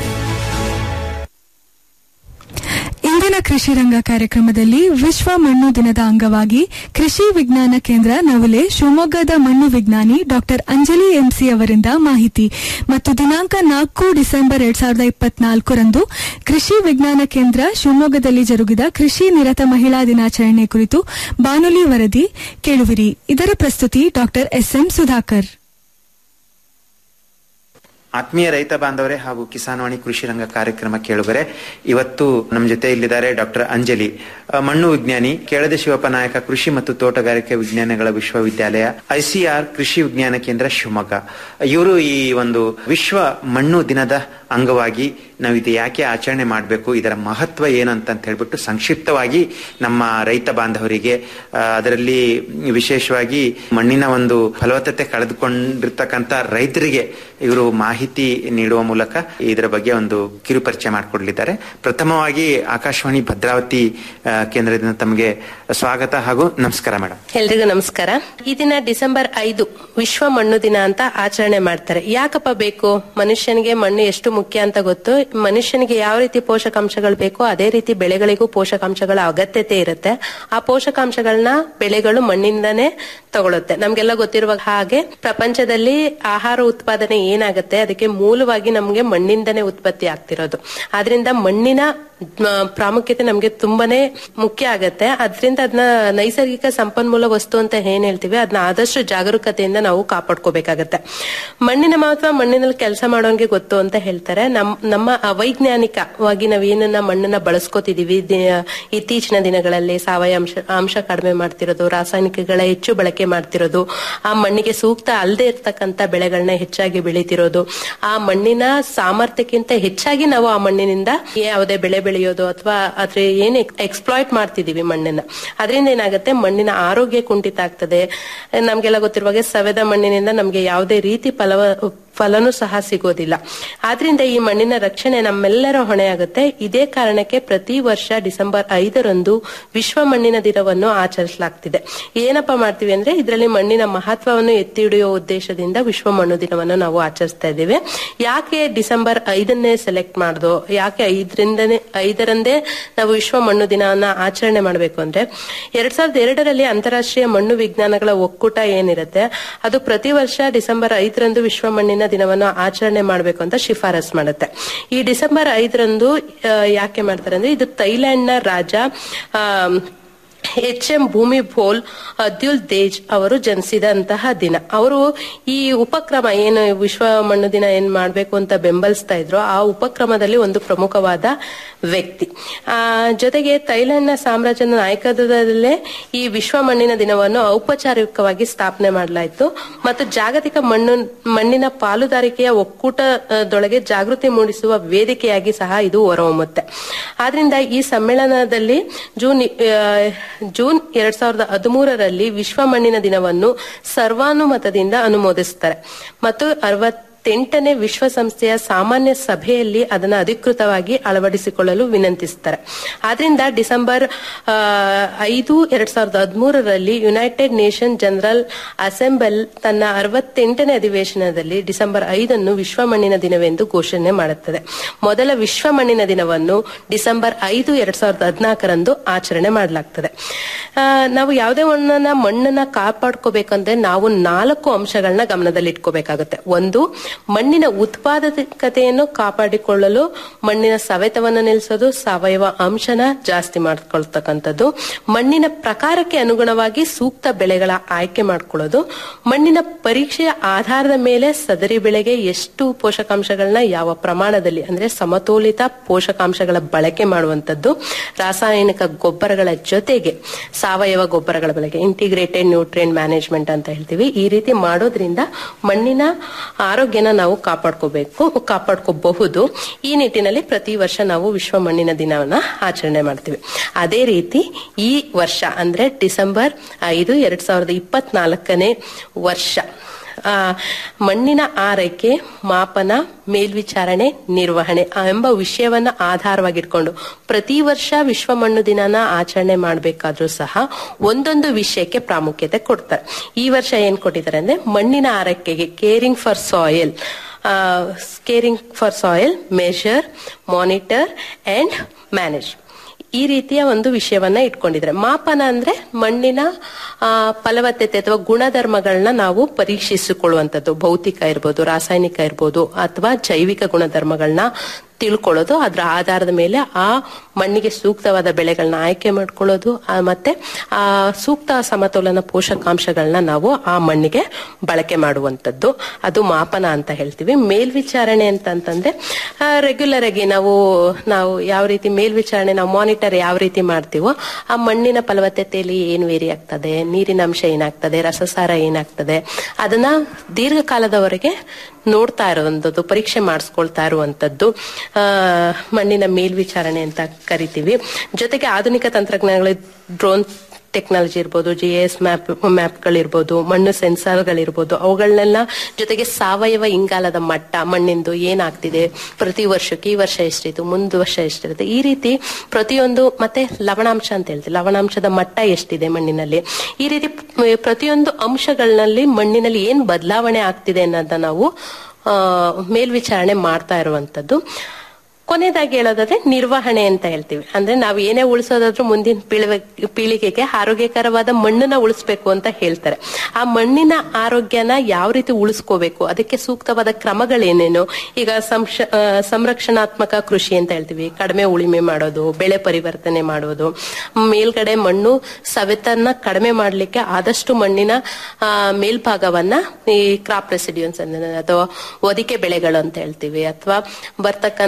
ಇಂದಿನ ಕೃಷಿ ರಂಗ ಕಾರ್ಯಕ್ರಮದಲ್ಲಿ ವಿಶ್ವ ಮಣ್ಣು ದಿನದ ಅಂಗವಾಗಿ ಕೃಷಿ ವಿಜ್ಞಾನ ಕೇಂದ್ರ ನವಲೆ ಶಿವಮೊಗ್ಗದ ಮಣ್ಣು ವಿಜ್ಞಾನಿ ಡಾಕ್ಟರ್ ಅಂಜಲಿ ಎಂಸಿ ಅವರಿಂದ ಮಾಹಿತಿ ಮತ್ತು ದಿನಾಂಕ ನಾಲ್ಕು ಡಿಸೆಂಬರ್ ಎರಡ್ ಸಾವಿರದ ಇಪ್ಪತ್ನಾಲ್ಕರಂದು ಕೃಷಿ ವಿಜ್ಞಾನ ಕೇಂದ್ರ ಶಿವಮೊಗ್ಗದಲ್ಲಿ ಜರುಗಿದ ಕೃಷಿ ನಿರತ ಮಹಿಳಾ ದಿನಾಚರಣೆ ಕುರಿತು ಬಾನುಲಿ ವರದಿ ಕೇಳುವಿರಿ ಇದರ ಪ್ರಸ್ತುತಿ ಡಾಕ್ಟರ್ ಎಸ್ಎಂ ಸುಧಾಕರ್ ಆತ್ಮೀಯ ರೈತ ಬಾಂಧವರೇ ಹಾಗೂ ಕಿಸಾನ್ವಾಣಿ ಕೃಷಿ ರಂಗ ಕಾರ್ಯಕ್ರಮ ಕೇಳುಗರೆ ಇವತ್ತು ನಮ್ಮ ಜೊತೆ ಇಲ್ಲಿದ್ದಾರೆ ಡಾಕ್ಟರ್ ಅಂಜಲಿ ಅ, ಮಣ್ಣು ವಿಜ್ಞಾನಿ ಕೇಳದೆ ಶಿವಪ್ಪ ನಾಯಕ ಕೃಷಿ ಮತ್ತು ತೋಟಗಾರಿಕೆ ವಿಜ್ಞಾನಗಳ ವಿಶ್ವವಿದ್ಯಾಲಯ ಐಸಿಆರ್ ಕೃಷಿ ವಿಜ್ಞಾನ ಕೇಂದ್ರ ಶಿವಮೊಗ್ಗ ಇವರು ಈ ಒಂದು ವಿಶ್ವ ಮಣ್ಣು ದಿನದ ಅಂಗವಾಗಿ ನಾವು ಇದು ಯಾಕೆ ಆಚರಣೆ ಮಾಡಬೇಕು ಇದರ ಮಹತ್ವ ಏನಂತ ಹೇಳ್ಬಿಟ್ಟು ಸಂಕ್ಷಿಪ್ತವಾಗಿ ನಮ್ಮ ರೈತ ಬಾಂಧವರಿಗೆ ಆ, ಅದರಲ್ಲಿ ವಿಶೇಷವಾಗಿ ಮಣ್ಣಿನ ಒಂದು ಫಲವತ್ತತೆ ಕಳೆದುಕೊಂಡಿರ್ತಕ್ಕಂಥ ರೈತರಿಗೆ ಇವರು ಮಾಹಿತಿ ನೀಡುವ ಮೂಲಕ ಇದರ ಬಗ್ಗೆ ಒಂದು ಕಿರು ಪರಿಚಯ ಮಾಡಿಕೊಡ್ಲಿದ್ದಾರೆ ಪ್ರಥಮವಾಗಿ ಆಕಾಶವಾಣಿ ಭದ್ರಾವತಿ ಆ, ಕೇಂದ್ರದಿಂದ ತಮಗೆ ಸ್ವಾಗತ ಹಾಗೂ ನಮಸ್ಕಾರ ಮೇಡಮ್ ಎಲ್ರಿಗೂ ನಮಸ್ಕಾರ ಈ ದಿನ ಡಿಸೆಂಬರ್ ಐದು ವಿಶ್ವ ಮಣ್ಣು ದಿನ ಅಂತ ಆಚರಣೆ ಮಾಡ್ತಾರೆ ಯಾಕಪ್ಪ ಬೇಕು ಮನುಷ್ಯನಿಗೆ ಮಣ್ಣು ಎಷ್ಟು ಮುಖ್ಯ ಅಂತ ಗೊತ್ತು ಮನುಷ್ಯನಿಗೆ ಯಾವ ರೀತಿ ಪೋಷಕಾಂಶಗಳು ಬೇಕೋ ಅದೇ ರೀತಿ ಬೆಳೆಗಳಿಗೂ ಪೋಷಕಾಂಶಗಳ ಅಗತ್ಯತೆ ಇರುತ್ತೆ ಆ ಪೋಷಕಾಂಶಗಳನ್ನ ಬೆಳೆಗಳು ಮಣ್ಣಿಂದನೇ ತಗೊಳುತ್ತೆ ನಮ್ಗೆಲ್ಲ ಗೊತ್ತಿರುವ ಹಾಗೆ ಪ್ರಪಂಚದಲ್ಲಿ ಆಹಾರ ಉತ್ಪಾದನೆ ಏನಾಗುತ್ತೆ ಅದಕ್ಕೆ ಮೂಲವಾಗಿ ನಮ್ಗೆ ಮಣ್ಣಿಂದನೇ ಉತ್ಪತ್ತಿ ಆಗ್ತಿರೋದು ಆದ್ರಿಂದ ಮಣ್ಣಿನ ಆ, ಪ್ರಾಮುಖ್ಯತೆ ನಮ್ಗೆ ತುಂಬಾನೇ ಮುಖ್ಯ ಆಗತ್ತೆ ಅದರಿಂದ ಅದನ್ನ ನೈಸರ್ಗಿಕ ಸಂಪನ್ಮೂಲ ವಸ್ತು ಅಂತ ಏನ್ ಹೇಳ್ತೀವಿ ಅದನ್ನ ಆದಷ್ಟು ಜಾಗರೂಕತೆಯಿಂದ ನಾವು ಕಾಪಾಡ್ಕೋಬೇಕಾಗತ್ತೆ ಮಣ್ಣಿನ ಮಹತ್ವ ಮಣ್ಣಿನಲ್ಲಿ ಕೆಲಸ ಮಾಡೋನ್ಗೆ ಗೊತ್ತು ಅಂತ ಹೇಳ್ತಾರೆ ನಮ್ ನಮ್ಮ ಅವೈಜ್ಞಾನಿಕವಾಗಿ ನಾವ್ ಏನನ್ನ ಮಣ್ಣನ್ನ ಬಳಸ್ಕೋತಿದೀವಿ ದಿ- ಇತ್ತೀಚಿನ ದಿನಗಳಲ್ಲಿ ಸಾವಯವ ಅಂಶ ಅಂಶ ಕಡಿಮೆ ಮಾಡ್ತಿರೋದು ರಾಸಾಯನಿಕಗಳ ಹೆಚ್ಚು ಬಳಕೆ ಮಾಡ್ತಿರೋದು ಆ ಮಣ್ಣಿಗೆ ಸೂಕ್ತ ಅಲ್ಲದೆ ಇರ್ತಕ್ಕಂತ ಬೆಳೆಗಳನ್ನ ಹೆಚ್ಚಾಗಿ ಬೆಳೀತಿರೋದು ಆ ಮಣ್ಣಿನ ಸಾಮರ್ಥ್ಯಕ್ಕಿಂತ ಹೆಚ್ಚಾಗಿ ನಾವು ಆ ಮಣ್ಣಿನಿಂದ ಯಾವುದೇ ಬೆಳೆ ಬೆಳೆಯೋದು ಅಥವಾ ಅದ್ರ ಏನ್ ಎಕ್ಸ್ಪ್ಲಾಯ್ಟ್ ಮಾಡ್ತಿದೀವಿ ಮಣ್ಣನ್ನ ಅದರಿಂದ ಏನಾಗುತ್ತೆ ಮಣ್ಣಿನ ಆರೋಗ್ಯ ಕುಂಠಿತ ಆಗ್ತದೆ ನಮ್ಗೆಲ್ಲ ಗೊತ್ತಿರುವಾಗೆ ಸವೆದ ಮಣ್ಣಿನಿಂದ ನಮ್ಗೆ ಯಾವುದೇ ರೀತಿ ಫಲವ ಫಲನೂ ಸಹ ಸಿಗೋದಿಲ್ಲ ಆದ್ರಿಂದ ಈ ಮಣ್ಣಿನ ರಕ್ಷಣೆ ನಮ್ಮೆಲ್ಲರ ಹೊಣೆಯಾಗುತ್ತೆ ಇದೇ ಕಾರಣಕ್ಕೆ ಪ್ರತಿ ವರ್ಷ ಡಿಸೆಂಬರ್ ಐದರಂದು ವಿಶ್ವ ಮಣ್ಣಿನ ದಿನವನ್ನು ಆಚರಿಸಲಾಗ್ತಿದೆ ಏನಪ್ಪಾ ಮಾಡ್ತೀವಿ ಅಂದ್ರೆ ಇದರಲ್ಲಿ ಮಣ್ಣಿನ ಮಹತ್ವವನ್ನು ಎತ್ತಿ ಹಿಡಿಯುವ ಉದ್ದೇಶದಿಂದ ವಿಶ್ವ ಮಣ್ಣು ದಿನವನ್ನು ನಾವು ಆಚರಿಸ್ತಾ ಇದ್ದೇವೆ ಯಾಕೆ ಡಿಸೆಂಬರ್ ಐದನ್ನೇ ಸೆಲೆಕ್ಟ್ ಮಾಡ್ದೋ ಯಾಕೆ ಐದರಿಂದನೇ ಐದರಂದೇ ನಾವು ವಿಶ್ವ ಮಣ್ಣು ದಿನವನ್ನ ಆಚರಣೆ ಮಾಡಬೇಕು ಅಂದ್ರೆ ಎರಡ್ ಸಾವಿರದ ಎರಡರಲ್ಲಿ ಅಂತಾರಾಷ್ಟ್ರೀಯ ಮಣ್ಣು ವಿಜ್ಞಾನಗಳ ಒಕ್ಕೂಟ ಏನಿರುತ್ತೆ ಅದು ಪ್ರತಿ ವರ್ಷ ಡಿಸೆಂಬರ್ ಐದರಂದು ವಿಶ್ವ ಮಣ್ಣಿನ ದಿನವನ್ನು ಆಚರಣೆ ಮಾಡಬೇಕು ಅಂತ ಶಿಫಾರಸ್ ಮಾಡುತ್ತೆ ಈ ಡಿಸೆಂಬರ್ ಐದರಂದು ಆ, ಯಾಕೆ ಮಾಡ್ತಾರೆ ಅಂದ್ರೆ ಇದು ಥೈಲ್ಯಾಂಡ್ನ ರಾಜ ಆ, ಎಚ್ ಎಂ ಭೂಮಿ ಭೋಲ್ ಅದ್ಯುಲ್ ದೇಜ್ ಅವರು ಜನಿಸಿದಂತಹ ದಿನ ಅವರು ಈ ಉಪಕ್ರಮ ಏನು ವಿಶ್ವ ಮಣ್ಣು ದಿನ ಏನ್ ಮಾಡ್ಬೇಕು ಅಂತ ಬೆಂಬಲಿಸ್ತಾ ಇದ್ರು ಆ ಉಪಕ್ರಮದಲ್ಲಿ ಒಂದು ಪ್ರಮುಖವಾದ ವ್ಯಕ್ತಿ ಆ ಜೊತೆಗೆ ಥೈಲ್ಯಾಂಡ್ನ ಸಾಮ್ರಾಜ್ಯದ ನಾಯಕತ್ವದಲ್ಲೇ ಈ ವಿಶ್ವ ಮಣ್ಣಿನ ದಿನವನ್ನು ಔಪಚಾರಿಕವಾಗಿ ಸ್ಥಾಪನೆ ಮಾಡಲಾಯಿತು ಮತ್ತು ಜಾಗತಿಕ ಮಣ್ಣು ಮಣ್ಣಿನ ಪಾಲುದಾರಿಕೆಯ ಒಕ್ಕೂಟದೊಳಗೆ ಜಾಗೃತಿ ಮೂಡಿಸುವ ವೇದಿಕೆಯಾಗಿ ಸಹ ಇದು ಹೊರಹೊಮ್ಮುತ್ತೆ ಆದ್ರಿಂದ ಈ ಸಮ್ಮೇಳನದಲ್ಲಿ ಜೂನ್ ಆ, ಜೂನ್ ಎರಡ್ ಸಾವಿರದ ಹದಿಮೂರರಲ್ಲಿ ವಿಶ್ವ ಮಣ್ಣಿನ ದಿನವನ್ನು ಸರ್ವಾನುಮತದಿಂದ ಅನುಮೋದಿಸುತ್ತಾರೆ ಮತ್ತು ಅರವತ್ತೆಂಟನೇ ವಿಶ್ವಸಂಸ್ಥೆಯ ಸಾಮಾನ್ಯ ಸಭೆಯಲ್ಲಿ ಅದನ್ನು ಅಧಿಕೃತವಾಗಿ ಅಳವಡಿಸಿಕೊಳ್ಳಲು ವಿನಂತಿಸುತ್ತಾರೆ ಆದ್ರಿಂದ ಡಿಸೆಂಬರ್ ಆ, ಐದು ಎರಡ್ ಸಾವಿರದ ಹದಿಮೂರರಲ್ಲಿ ಯುನೈಟೆಡ್ ನೇಷನ್ ಜನರಲ್ ಅಸೆಂಬಲ್ ತನ್ನ ಅರವತ್ತೆಂಟನೇ ಅಧಿವೇಶನದಲ್ಲಿ ಡಿಸೆಂಬರ್ ಐದನ್ನು ವಿಶ್ವ ಮಣ್ಣಿನ ದಿನವೆಂದು ಘೋಷಣೆ ಮಾಡುತ್ತದೆ ಮೊದಲ ವಿಶ್ವ ಮಣ್ಣಿನ ದಿನವನ್ನು ಡಿಸೆಂಬರ್ ಐದು ಎರಡ್ ಸಾವಿರದ ಹದಿನಾಲ್ಕರಂದು ಆಚರಣೆ ಮಾಡಲಾಗ್ತದೆ ಆ, ನಾವು ಯಾವುದೇ ಮಣ್ಣನ್ನ ಮಣ್ಣನ್ನ ಕಾಪಾಡ್ಕೋಬೇಕಂದ್ರೆ ನಾವು ನಾಲ್ಕು ಅಂಶಗಳನ್ನ ಗಮನದಲ್ಲಿ ಇಟ್ಕೋಬೇಕಾಗುತ್ತೆ ಒಂದು ಮಣ್ಣಿನ ಉತ್ಪಾದಕತೆಯನ್ನು ಕಾಪಾಡಿಕೊಳ್ಳಲು ಮಣ್ಣಿನ ಸವೆತವನ್ನು ನಿಲ್ಲಿಸೋದು ಸಾವಯವ ಅಂಶನ ಜಾಸ್ತಿ ಮಾಡ್ಕೊಳ್ತಕ್ಕಂಥದ್ದು ಮಣ್ಣಿನ ಪ್ರಕಾರಕ್ಕೆ ಅನುಗುಣವಾಗಿ ಸೂಕ್ತ ಬೆಳೆಗಳ ಆಯ್ಕೆ ಮಾಡ್ಕೊಳ್ಳೋದು ಮಣ್ಣಿನ ಪರೀಕ್ಷೆಯ ಆಧಾರದ ಮೇಲೆ ಸದರಿ ಬೆಳೆಗೆ ಎಷ್ಟು ಪೋಷಕಾಂಶಗಳನ್ನ ಯಾವ ಪ್ರಮಾಣದಲ್ಲಿ ಅಂದ್ರೆ ಸಮತೋಲಿತ ಪೋಷಕಾಂಶಗಳ ಬಳಕೆ ಮಾಡುವಂತದ್ದು ರಾಸಾಯನಿಕ ಗೊಬ್ಬರಗಳ ಜೊತೆಗೆ ಸಾವಯವ ಗೊಬ್ಬರಗಳ ಬಳಕೆ ಇಂಟಿಗ್ರೇಟೆಡ್ ನ್ಯೂಟ್ರಿಯನ್ ಮ್ಯಾನೇಜ್ಮೆಂಟ್ ಅಂತ ಹೇಳ್ತೀವಿ ಈ ರೀತಿ ಮಾಡೋದ್ರಿಂದ ಮಣ್ಣಿನ ಆರೋಗ್ಯನ ನಾವು ಕಾಪಾಡ್ಕೋಬೇಕು ಕಾಪಾಡ್ಕೋಬಹುದು ಈ ನಿಟ್ಟಿನಲ್ಲಿ ಪ್ರತಿ ವರ್ಷ ನಾವು ವಿಶ್ವ ಮಣ್ಣಿನ ದಿನವನ್ನ ಆಚರಣೆ ಮಾಡ್ತೀವಿ ಅದೇ ರೀತಿ ಈ ವರ್ಷ ಅಂದ್ರೆ ಡಿಸೆಂಬರ್ ಐದು ಎರಡ್ ಸಾವಿರದ ಇಪ್ಪತ್ನಾಲ್ಕನೇ ವರ್ಷ ಆ, ಮಣ್ಣಿನ ಆರೈಕೆ ಮಾಪನ ಮೇಲ್ವಿಚಾರಣೆ ನಿರ್ವಹಣೆ ಆ ಎಂಬ ವಿಷಯವನ್ನ ಆಧಾರವಾಗಿಟ್ಕೊಂಡು ಪ್ರತಿ ವರ್ಷ ವಿಶ್ವ ಮಣ್ಣು ದಿನನ ಆಚರಣೆ ಮಾಡಬೇಕಾದ್ರೂ ಸಹ ಒಂದೊಂದು ವಿಷಯಕ್ಕೆ ಪ್ರಾಮುಖ್ಯತೆ ಕೊಡ್ತಾರೆ ಈ ವರ್ಷ ಏನ್ ಕೊಟ್ಟಿದ್ದಾರೆ ಅಂದ್ರೆ ಮಣ್ಣಿನ ಆರೈಕೆಗೆ caring for soil caring for soil measure monitor and manage ಈ ರೀತಿಯ ಒಂದು ವಿಷಯವನ್ನ ಇಟ್ಕೊಂಡಿದ್ರೆ ಮಾಪನ ಅಂದ್ರೆ ಮಣ್ಣಿನ ಆ, ಫಲವತ್ತತೆ ಅಥವಾ ಗುಣಧರ್ಮಗಳನ್ನ ನಾವು ಪರೀಕ್ಷಿಸಿಕೊಳ್ಳುವಂಥದ್ದು ಭೌತಿಕ ಇರ್ಬೋದು ರಾಸಾಯನಿಕ ಇರ್ಬೋದು ಅಥವಾ ಜೈವಿಕ ಗುಣಧರ್ಮಗಳನ್ನ ತಿಳ್ಕೊಳ್ಳೋದು ಅದರ ಆಧಾರದ ಮೇಲೆ ಆ ಮಣ್ಣಿಗೆ ಸೂಕ್ತವಾದ ಬೆಳೆಗಳನ್ನ ಆಯ್ಕೆ ಮಾಡ್ಕೊಳ್ಳೋದು ಆ, ಮತ್ತೆ ಆ ಸೂಕ್ತ ಸಮತೋಲನ ಪೋಷಕಾಂಶಗಳನ್ನ ನಾವು ಆ ಮಣ್ಣಿಗೆ ಬಳಕೆ ಮಾಡುವಂತದ್ದು ಅದು ಮಾಪನ ಅಂತ ಹೇಳ್ತೀವಿ ಮೇಲ್ವಿಚಾರಣೆ ಅಂತಂತಂದ್ರೆ ರೆಗ್ಯುಲರ್ ಆಗಿ ನಾವು ನಾವು ಯಾವ ರೀತಿ ಮೇಲ್ವಿಚಾರಣೆ ನಾವು ಮಾನಿಟರ್ ಯಾವ ರೀತಿ ಮಾಡ್ತೀವೋ ಆ ಮಣ್ಣಿನ ಫಲವತ್ತತೆಯಲ್ಲಿ ಏನು ವೇರಿ ಆಗ್ತದೆ ನೀರಿನ ಅಂಶ ಏನಾಗ್ತದೆ ರಸಸಾರ ಏನಾಗ್ತದೆ ಅದನ್ನ ದೀರ್ಘಕಾಲದವರೆಗೆ ನೋಡ್ತಾ ಇರುವಂತದ್ದು ಪರೀಕ್ಷೆ ಮಾಡಿಸ್ಕೊಳ್ತಾ ಇರುವಂತದ್ದು ಆ, ಮಣ್ಣಿನ ಮೇಲ್ವಿಚಾರಣೆ ಅಂತ ಕರಿತೀವಿ ಜೊತೆಗೆ ಆಧುನಿಕ ತಂತ್ರಜ್ಞಾನಗಳು ಡ್ರೋನ್ ಟೆಕ್ನಾಲಜಿ ಇರ್ಬೋದು ಜಿ ಎಸ್ ಮ್ಯಾಪ್ ಮ್ಯಾಪ್ಗಳಿರ್ಬೋದು ಮಣ್ಣು ಸೆನ್ಸಾರ್ಗಳಿರ್ಬೋದು ಅವುಗಳನ್ನೆಲ್ಲ ಜೊತೆಗೆ ಸಾವಯವ ಇಂಗಾಲದ ಮಟ್ಟ ಮಣ್ಣಿಂದು ಏನಾಗ್ತಿದೆ ಪ್ರತಿ ವರ್ಷಕ್ಕೆ ಈ ವರ್ಷ ಎಷ್ಟಿತ್ತು ಮುಂದ್ ವರ್ಷ ಎಷ್ಟಿರುತ್ತೆ ಈ ರೀತಿ ಪ್ರತಿಯೊಂದು ಮತ್ತೆ ಲವಣಾಂಶ ಅಂತ ಹೇಳ್ತೀವಿ ಲವಣಾಂಶದ ಮಟ್ಟ ಎಷ್ಟಿದೆ ಮಣ್ಣಿನಲ್ಲಿ ಈ ರೀತಿ ಪ್- ಪ್ರತಿಯೊಂದು ಅಂಶಗಳಲ್ಲಿ ಮಣ್ಣಿನಲ್ಲಿ ಏನ್ ಬದಲಾವಣೆ ಆಗ್ತಿದೆ ಅನ್ನೋದನ್ನ ನಾವು ಆ, ಮೇಲ್ವಿಚಾರಣೆ ಮಾಡ್ತಾ ಇರುವಂತದ್ದು ಕೊನೆಯದಾಗಿ ಹೇಳೋದಾದ್ರೆ ನಿರ್ವಹಣೆ ಅಂತ ಹೇಳ್ತೀವಿ ಅಂದ್ರೆ ನಾವು ಏನೇ ಉಳಿಸೋದಾದ್ರೂ ಮುಂದಿನ ಪೀಳಿಗೆ ಪೀಳಿಗೆಗೆ ಆರೋಗ್ಯಕರವಾದ ಮಣ್ಣನ್ನ ಉಳಿಸ್ಬೇಕು ಅಂತ ಹೇಳ್ತಾರೆ ಆ ಮಣ್ಣಿನ ಆರೋಗ್ಯನ ಯಾವ ರೀತಿ ಉಳಿಸ್ಕೋಬೇಕು ಅದಕ್ಕೆ ಸೂಕ್ತವಾದ ಕ್ರಮಗಳೇನೇನು ಈಗ ಸಂಶ ಆ, ಸಂರಕ್ಷಣಾತ್ಮಕ ಕೃಷಿ ಅಂತ ಹೇಳ್ತೀವಿ ಕಡಿಮೆ ಉಳಿಮೆ ಮಾಡೋದು ಬೆಳೆ ಪರಿವರ್ತನೆ ಮಾಡೋದು ಮೇಲ್ಗಡೆ ಮಣ್ಣು ಸವೆತನ್ನ ಕಡಿಮೆ ಮಾಡ್ಲಿಕ್ಕೆ ಆದಷ್ಟು ಮಣ್ಣಿನ ಆ, ಮೇಲ್ಭಾಗವನ್ನ ಈ ಕ್ರಾಪ್ ರೆಸಿಡ್ಯೂನ್ಸ್ ಅಥವಾ ಒದಿಕೆ ಬೆಳೆಗಳು ಅಂತ ಹೇಳ್ತೀವಿ ಅಥವಾ ಬರ್ತಕ್ಕಂತ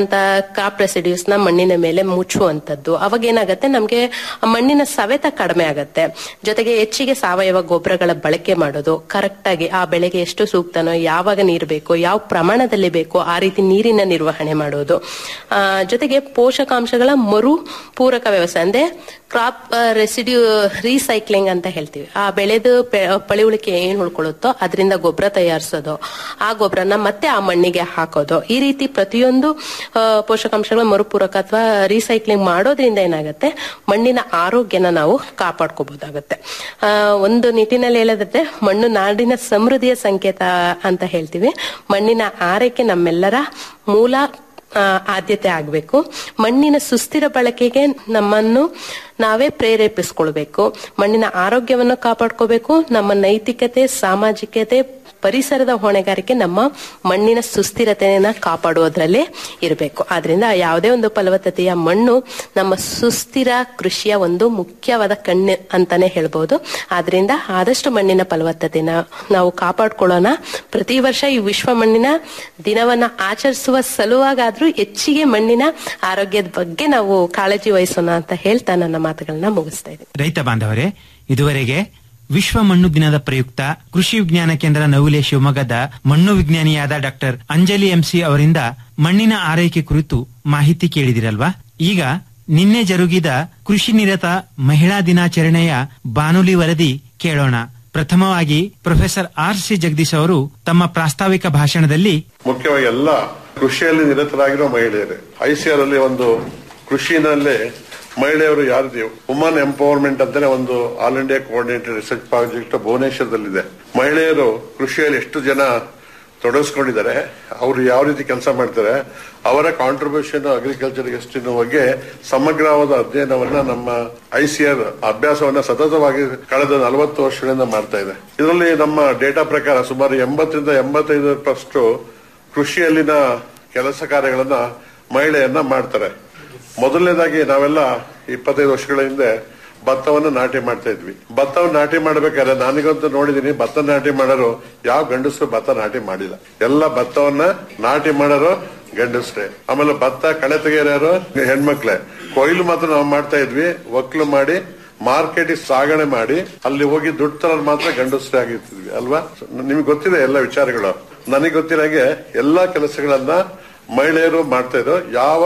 ಕ್ರಾಪ್ ರೆಸಿಡ್ಯೂಸ್ ನ ಮಣ್ಣಿನ ಮೇಲೆ ಮುಚ್ಚುವಂತದ್ದು ಅವಾಗ ಏನಾಗತ್ತೆ ನಮ್ಗೆ ಆ ಮಣ್ಣಿನ ಸವೆತ ಕಡಿಮೆ ಆಗತ್ತೆ ಜೊತೆಗೆ ಹೆಚ್ಚಿಗೆ ಸಾವಯವ ಗೊಬ್ಬರಗಳ ಬಳಕೆ ಮಾಡೋದು ಕರೆಕ್ಟ್ ಆಗಿ ಆ ಬೆಳೆಗೆ ಎಷ್ಟು ಸೂಕ್ತನೋ ಯಾವಾಗ ನೀರು ಬೇಕು ಯಾವ ಪ್ರಮಾಣದಲ್ಲಿ ಬೇಕು ಆ ರೀತಿ ನೀರಿನ ನಿರ್ವಹಣೆ ಮಾಡೋದು ಆ, ಜೊತೆಗೆ ಪೋಷಕಾಂಶಗಳ ಮರು ಪೂರಕ ವ್ಯವಸ್ಥೆ ಅಂದ್ರೆ ಕ್ರಾಪ್ ರೆಸಿಡ್ಯೂ ರೀಸೈಕ್ಲಿಂಗ್ ಅಂತ ಹೇಳ್ತೀವಿ ಆ ಬೆಳೆದು ಪೆ- ಪಳಿಯುಳಿಕೆ ಏನ್ ಉಳ್ಕೊಳ್ಳುತ್ತೋ ಅದರಿಂದ ಗೊಬ್ಬರ ತಯಾರಿಸೋದು ಆ ಗೊಬ್ಬರನ ಮತ್ತೆ ಆ ಮಣ್ಣಿಗೆ ಹಾಕೋದು ಈ ರೀತಿ ಪ್ರತಿಯೊಂದು ಆ, ಪೋಷಕಾಂಶಗಳ ಮರುಪೂರಕ ಅಥವಾ ರೀಸೈಕ್ಲಿಂಗ್ ಮಾಡೋದ್ರಿಂದ ಏನಾಗುತ್ತೆ ಮಣ್ಣಿನ ಆರೋಗ್ಯನ ನಾವು ಕಾಪಾಡ್ಕೋಬಹುದಾಗುತ್ತೆ ಆ, ಒಂದು ನಿಟ್ಟಿನಲ್ಲಿ ಹೇಳೋದಾದ್ರೆ ಮಣ್ಣು ನಾಡಿನ ಸಮೃದ್ಧಿಯ ಸಂಕೇತ ಅಂತ ಹೇಳ್ತೀವಿ ಮಣ್ಣಿನ ಆರೈಕೆ ನಮ್ಮೆಲ್ಲರ ಮೂಲ ಆ, ಆದ್ಯತೆ ಆಗಬೇಕು ಮಣ್ಣಿನ ಸುಸ್ಥಿರ ಬಳಕೆಗೆ ನಮ್ಮನ್ನು ನಾವೇ ಪ್ರೇರೇಪಿಸ್ಕೊಳ್ಬೇಕು ಮಣ್ಣಿನ ಆರೋಗ್ಯವನ್ನು ಕಾಪಾಡ್ಕೋಬೇಕು ನಮ್ಮ ನೈತಿಕತೆ ಸಾಮಾಜಿಕತೆ ಪರಿಸರದ ಹೊಣೆಗಾರಿಕೆ ನಮ್ಮ ಮಣ್ಣಿನ ಸುಸ್ಥಿರತೆಯನ್ನ ಕಾಪಾಡುವುದರಲ್ಲೇ ಇರಬೇಕು ಆದ್ರಿಂದ ಯಾವುದೇ ಒಂದು ಫಲವತ್ತತೆಯ ಮಣ್ಣು ನಮ್ಮ ಸುಸ್ಥಿರ ಕೃಷಿಯ ಒಂದು ಮುಖ್ಯವಾದ ಕಣ್ಣು ಅಂತಾನೆ ಹೇಳ್ಬೋದು ಆದ್ರಿಂದ ಆದಷ್ಟು ಮಣ್ಣಿನ ಫಲವತ್ತತೆನ ನಾವು ಕಾಪಾಡ್ಕೊಳ್ಳೋಣ ಪ್ರತಿ ವರ್ಷ ಈ ವಿಶ್ವ ಮಣ್ಣಿನ ದಿನವನ್ನ ಆಚರಿಸುವ ಸಲುವಾಗಾದ್ರೂ ಹೆಚ್ಚಿಗೆ ಮಣ್ಣಿನ ಆರೋಗ್ಯದ ಬಗ್ಗೆ ನಾವು ಕಾಳಜಿ ವಹಿಸೋಣ ಅಂತ ಹೇಳ್ತಾ ನನ್ನ ಮಾತುಗಳನ್ನ ಮುಗಿಸ್ತಾ ಇದ್ದೀನಿ ರೈತ ಬಾಂಧವರೇ ಇದುವರೆಗೆ ವಿಶ್ವ ಮಣ್ಣು ದಿನದ ಪ್ರಯುಕ್ತ ಕೃಷಿ ವಿಜ್ಞಾನ ಕೇಂದ್ರ ನವುಲೆ ಶಿವಮೊಗ್ಗದ ಮಣ್ಣು ವಿಜ್ಞಾನಿಯಾದ ಡಾಕ್ಟರ್ ಅಂಜಲಿ ಎಂಸಿ ಅವರಿಂದ ಮಣ್ಣಿನ ಆರೈಕೆ ಕುರಿತು ಮಾಹಿತಿ ಕೇಳಿದಿರಲ್ವಾ ಈಗ ನಿನ್ನೆ ಜರುಗಿದ ಕೃಷಿ ನಿರತ ಮಹಿಳಾ ದಿನಾಚರಣೆಯ ಬಾನುಲಿ ವರದಿ ಕೇಳೋಣ ಪ್ರಥಮವಾಗಿ ಪ್ರೊಫೆಸರ್ ಆರ್ ಸಿ ಜಗದೀಶ್ ಅವರು ತಮ್ಮ ಪ್ರಾಸ್ತಾವಿಕ ಭಾಷಣದಲ್ಲಿ ಮುಖ್ಯವಾಗಿ ಎಲ್ಲ ಕೃಷಿಯಲ್ಲಿ ನಿರತರಾಗಿರೋ ಮಹಿಳೆಯರು ಐಸಿಆರ್ ಅಲ್ಲಿ ಒಂದು ಕೃಷಿನಲ್ಲಿ ಮಹಿಳೆಯರು ಯಾರಿದೆಯೋ ವುಮನ್ ಎಂಪವರ್ಮೆಂಟ್ ಅಂತಾನೆ ಒಂದು all India coordinated research project ಭುವನೇಶ್ವರದಲ್ಲಿದೆ ಮಹಿಳೆಯರು ಕೃಷಿಯಲ್ಲಿ ಎಷ್ಟು ಜನ ತೊಡಗಿಸ್ಕೊಂಡಿದ್ದಾರೆ ಅವರು ಯಾವ ರೀತಿ ಕೆಲಸ ಮಾಡ್ತಾರೆ ಅವರ ಕಾಂಟ್ರಿಬ್ಯೂಷನ್ ಅಗ್ರಿಕಲ್ಚರ್ ಎಷ್ಟಿನ ಬಗ್ಗೆ ಸಮಗ್ರವಾದ ಅಧ್ಯಯನವನ್ನ ನಮ್ಮ ಐಸಿಆರ್ ಅಭ್ಯಾಸವನ್ನ ಸತತವಾಗಿ ಕಳೆದ ನಲವತ್ತು ವರ್ಷಗಳಿಂದ ಮಾಡ್ತಾ ಇದೆ ಇದರಲ್ಲಿ ನಮ್ಮ ಡೇಟಾ ಪ್ರಕಾರ ಸುಮಾರು ಎಂಬತ್ತರಿಂದ ಎಂಬತ್ತೈದು ಪರ್ಸೆಂಟ್ ಕೃಷಿಯಲ್ಲಿನ ಕೆಲಸ ಕಾರ್ಯಗಳನ್ನ ಮಹಿಳೆಯನ್ನ ಮಾಡ್ತಾರೆ ಮೊದಲನೇದಾಗಿ ನಾವೆಲ್ಲ ಇಪ್ಪತ್ತೈದು ವರ್ಷಗಳ ಹಿಂದೆ ಭತ್ತವನ್ನು ನಾಟಿ ಮಾಡ್ತಾ ಇದ್ವಿ ಭತ್ತವನ್ನು ನಾಟಿ ಮಾಡ್ಬೇಕಾದ್ರೆ ನಾನಿಗಂತೂ ನೋಡಿದೀನಿ ಭತ್ತ ನಾಟಿ ಮಾಡೋರು ಯಾವ ಗಂಡಸರು ಭತ್ತ ನಾಟಿ ಮಾಡಿಲ್ಲ ಎಲ್ಲ ಭತ್ತವನ್ನ ನಾಟಿ ಮಾಡೋರು ಗಂಡಸ್ರೆ ಆಮೇಲೆ ಭತ್ತ ಕಳೆ ತೆಗೆಯೋರು ಹೆಣ್ಮಕ್ಳೆ ಕೊಯ್ಲು ಮಾತ್ರ ನಾವು ಮಾಡ್ತಾ ಇದ್ವಿ ಒಕ್ಲು ಮಾಡಿ ಮಾರ್ಕೆಟ್ ಸಾಗಣೆ ಮಾಡಿ ಅಲ್ಲಿ ಹೋಗಿ ದುಡ್ಡು ತರೋದು ಮಾತ್ರ ಗಂಡಸ್ರೇ ಆಗಿರ್ತಿದ್ವಿ ಅಲ್ವಾ ನಿಮ್ಗೆ ಗೊತ್ತಿದೆ ಎಲ್ಲ ವಿಚಾರಗಳು ನನಗೆ ಗೊತ್ತಿರಂಗೆ ಎಲ್ಲಾ ಕೆಲಸಗಳನ್ನ ಮಹಿಳೆಯರು ಮಾಡ್ತಾ ಇದ್ರು ಯಾವ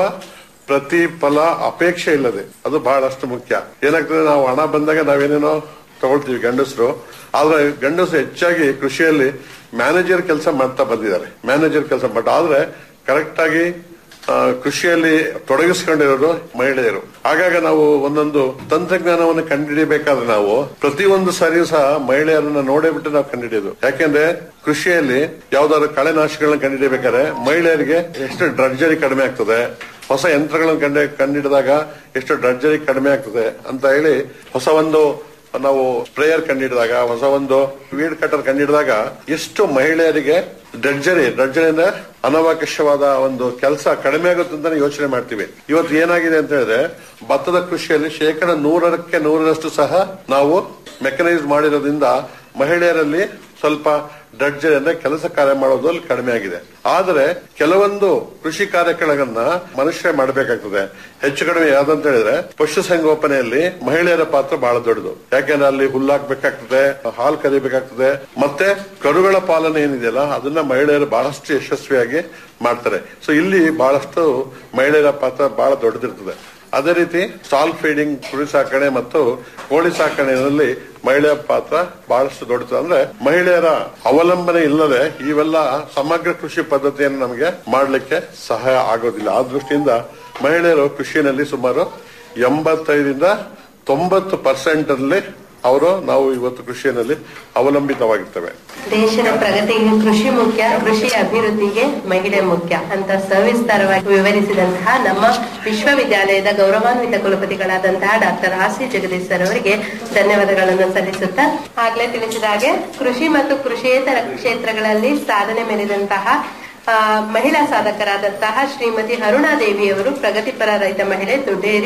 ಪ್ರತಿಫಲ ಅಪೇಕ್ಷೆ ಇಲ್ಲದೆ ಅದು ಬಹಳಷ್ಟು ಮುಖ್ಯ ಏನಾಗ್ತದೆ ನಾವು ಹಣ ಬಂದಾಗ ನಾವೇನೇನೋ ತಗೊಳ್ತೀವಿ ಗಂಡಸರು ಆದ್ರೆ ಗಂಡಸರು ಹೆಚ್ಚಾಗಿ ಕೃಷಿಯಲ್ಲಿ ಮ್ಯಾನೇಜರ್ ಕೆಲಸ ಮಾಡ್ತಾ ಬಂದಿದ್ದಾರೆ ಮ್ಯಾನೇಜರ್ ಕೆಲಸ ಬಟ್ ಆದ್ರೆ ಕರೆಕ್ಟ್ ಆಗಿ ಆ, ಕೃಷಿಯಲ್ಲಿ ತೊಡಗಿಸ್ಕೊಂಡಿರೋರು ಮಹಿಳೆಯರು ಹಾಗಾಗಿ ನಾವು ಒಂದೊಂದು ತಂತ್ರಜ್ಞಾನವನ್ನು ಕಂಡುಹಿಡಿಯಬೇಕಾದ್ರೆ ನಾವು ಪ್ರತಿಯೊಂದು ಸಾರಿಯೂ ಸಹ ಮಹಿಳೆಯರನ್ನ ನೋಡೇ ಬಿಟ್ಟು ನಾವು ಕಂಡುಹಿಡಿಯೋದು ಯಾಕೆಂದ್ರೆ ಕೃಷಿಯಲ್ಲಿ ಯಾವ್ದಾದ್ರು ಕಳೆನಾಶಗಳನ್ನ ಕಂಡುಹಿಡಿಯಬೇಕಾದ್ರೆ ಮಹಿಳೆಯರಿಗೆ ಎಷ್ಟು ಡ್ರಡ್ಜರಿ ಕಡಿಮೆ ಆಗ್ತದೆ ಹೊಸ ಯಂತ್ರಗಳನ್ನು ಕಂಡು ಕಂಡಿಡಿದಾಗ ಎಷ್ಟು ಡ್ರಡ್ಜರಿ ಕಡಿಮೆ ಆಗ್ತದೆ ಅಂತ ಹೇಳಿ ಹೊಸ ಒಂದು ನಾವು ಸ್ಪ್ರೇಯರ್ ಕಂಡಿಡಿದಾಗ ಹೊಸ ಒಂದು ವೀಡ್ ಕಟರ್ ಕಂಡಿಡಿದಾಗ ಎಷ್ಟು ಮಹಿಳೆಯರಿಗೆ ಡ್ರಡ್ಜರಿ ಡ್ರಡ್ಜರಿ ಅಂದ್ರೆ ಅನವಕಾಶವಾದ ಒಂದು ಕೆಲಸ ಕಡಿಮೆ ಆಗುತ್ತೆ ಅಂತ ಯೋಚನೆ ಮಾಡ್ತೀವಿ ಇವತ್ತು ಏನಾಗಿದೆ ಅಂತ ಹೇಳಿದ್ರೆ ಭತ್ತದ ಕೃಷಿಯಲ್ಲಿ ಶೇಕಡ ನೂರಕ್ಕೆ ನೂರರಷ್ಟು ಸಹ ನಾವು ಮೆಕನೈಸ್ ಮಾಡಿರೋದ್ರಿಂದ ಮಹಿಳೆಯರಲ್ಲಿ ಸ್ವಲ್ಪ ಡ್ರಡ್ಜರಿ ಅಂದ್ರೆ ಕೆಲಸ ಕಾರ್ಯ ಮಾಡೋದ್ರಲ್ಲಿ ಕಡಿಮೆ ಆಗಿದೆ ಆದರೆ ಕೆಲವೊಂದು ಕೃಷಿ ಕಾರ್ಯಕ್ರಮಗಳನ್ನ ಮನುಷ್ಯ ಮಾಡಬೇಕಾಗ್ತದೆ ಹೆಚ್ಚು ಕಡಿಮೆ ಯಾವ್ದಂತ ಹೇಳಿದ್ರೆ ಪಶು ಸಂಗೋಪನೆಯಲ್ಲಿ ಮಹಿಳೆಯರ ಪಾತ್ರ ಬಹಳ ದೊಡ್ಡದು ಯಾಕೆಂದ್ರೆ ಅಲ್ಲಿ ಹುಲ್ಲಾಕ್ಬೇಕಾಗ್ತದೆ ಹಾಲು ಕರಿಬೇಕಾಗ್ತದೆ ಮತ್ತೆ ಕರುಗಳ ಪಾಲನೆ ಏನಿದೆಯಲ್ಲ ಅದನ್ನ ಮಹಿಳೆಯರು ಬಹಳಷ್ಟು ಯಶಸ್ವಿಯಾಗಿ ಮಾಡ್ತಾರೆ ಸೊ ಇಲ್ಲಿ ಬಹಳಷ್ಟು ಮಹಿಳೆಯರ ಪಾತ್ರ ಬಹಳ ದೊಡ್ಡದಿರ್ತದೆ ಅದೇ ರೀತಿ ಸ್ಟಾಲ್ ಫೀಡಿಂಗ್ ಕುರಿ ಸಾಕಣೆ ಮತ್ತು ಕೋಳಿ ಸಾಕಣೆಯಲ್ಲಿ ಮಹಿಳೆಯರ ಪಾತ್ರ ಬಹಳಷ್ಟು ದೊಡ್ಡದು ಅಂದ್ರೆ ಮಹಿಳೆಯರ ಅವಲಂಬನೆ ಇಲ್ಲದೆ ಇವೆಲ್ಲ ಸಮಗ್ರ ಕೃಷಿ ಪದ್ಧತಿಯನ್ನು ನಮಗೆ ಮಾಡಲಿಕ್ಕೆ ಸಹಾಯ ಆಗೋದಿಲ್ಲ ಆ ದೃಷ್ಟಿಯಿಂದ ಮಹಿಳೆಯರು ಕೃಷಿಯಲ್ಲಿ ಸುಮಾರು ಎಂಬತ್ತೈದರಿಂದ ತೊಂಬತ್ತು ಪರ್ಸೆಂಟ್ ಅಲ್ಲಿ ಅವರು ನಾವು ಇವತ್ತು ಕೃಷಿಯಲ್ಲಿ ಅವಲಂಬಿತವಾಗಿರ್ತೇವೆ ದೇಶದ ಪ್ರಗತಿಗೆ ಕೃಷಿ ಮುಖ್ಯ ಕೃಷಿ ಅಭಿವೃದ್ಧಿಗೆ ಮಹಿಳೆ ಮುಖ್ಯ ಅಂತ ಸವಿಸ್ತಾರವಾಗಿ ವಿವರಿಸಿದಂತಹ ನಮ್ಮ ವಿಶ್ವವಿದ್ಯಾಲಯದ ಗೌರವಾನ್ವಿತ ಕುಲಪತಿಗಳಾದಂತಹ doctor R C Jagadish sir ಅವರಿಗೆ ಧನ್ಯವಾದಗಳನ್ನು ಸಲ್ಲಿಸುತ್ತಾ ಆಗ್ಲೇ ತಿಳಿಸಿದ ಹಾಗೆ ಕೃಷಿ ಮತ್ತು ಕೃಷಿಯೇತರ ಕ್ಷೇತ್ರಗಳಲ್ಲಿ ಸಾಧನೆ ಮೆರೆದಂತಹ ಆ, ಮಹಿಳಾ ಸಾಧಕರಾದಂತಹ ಶ್ರೀಮತಿ ಅರುಣಾದೇವಿಯವರು ಪ್ರಗತಿಪರ ರೈತ ಮಹಿಳೆ ದುಡ್ಡೇರಿ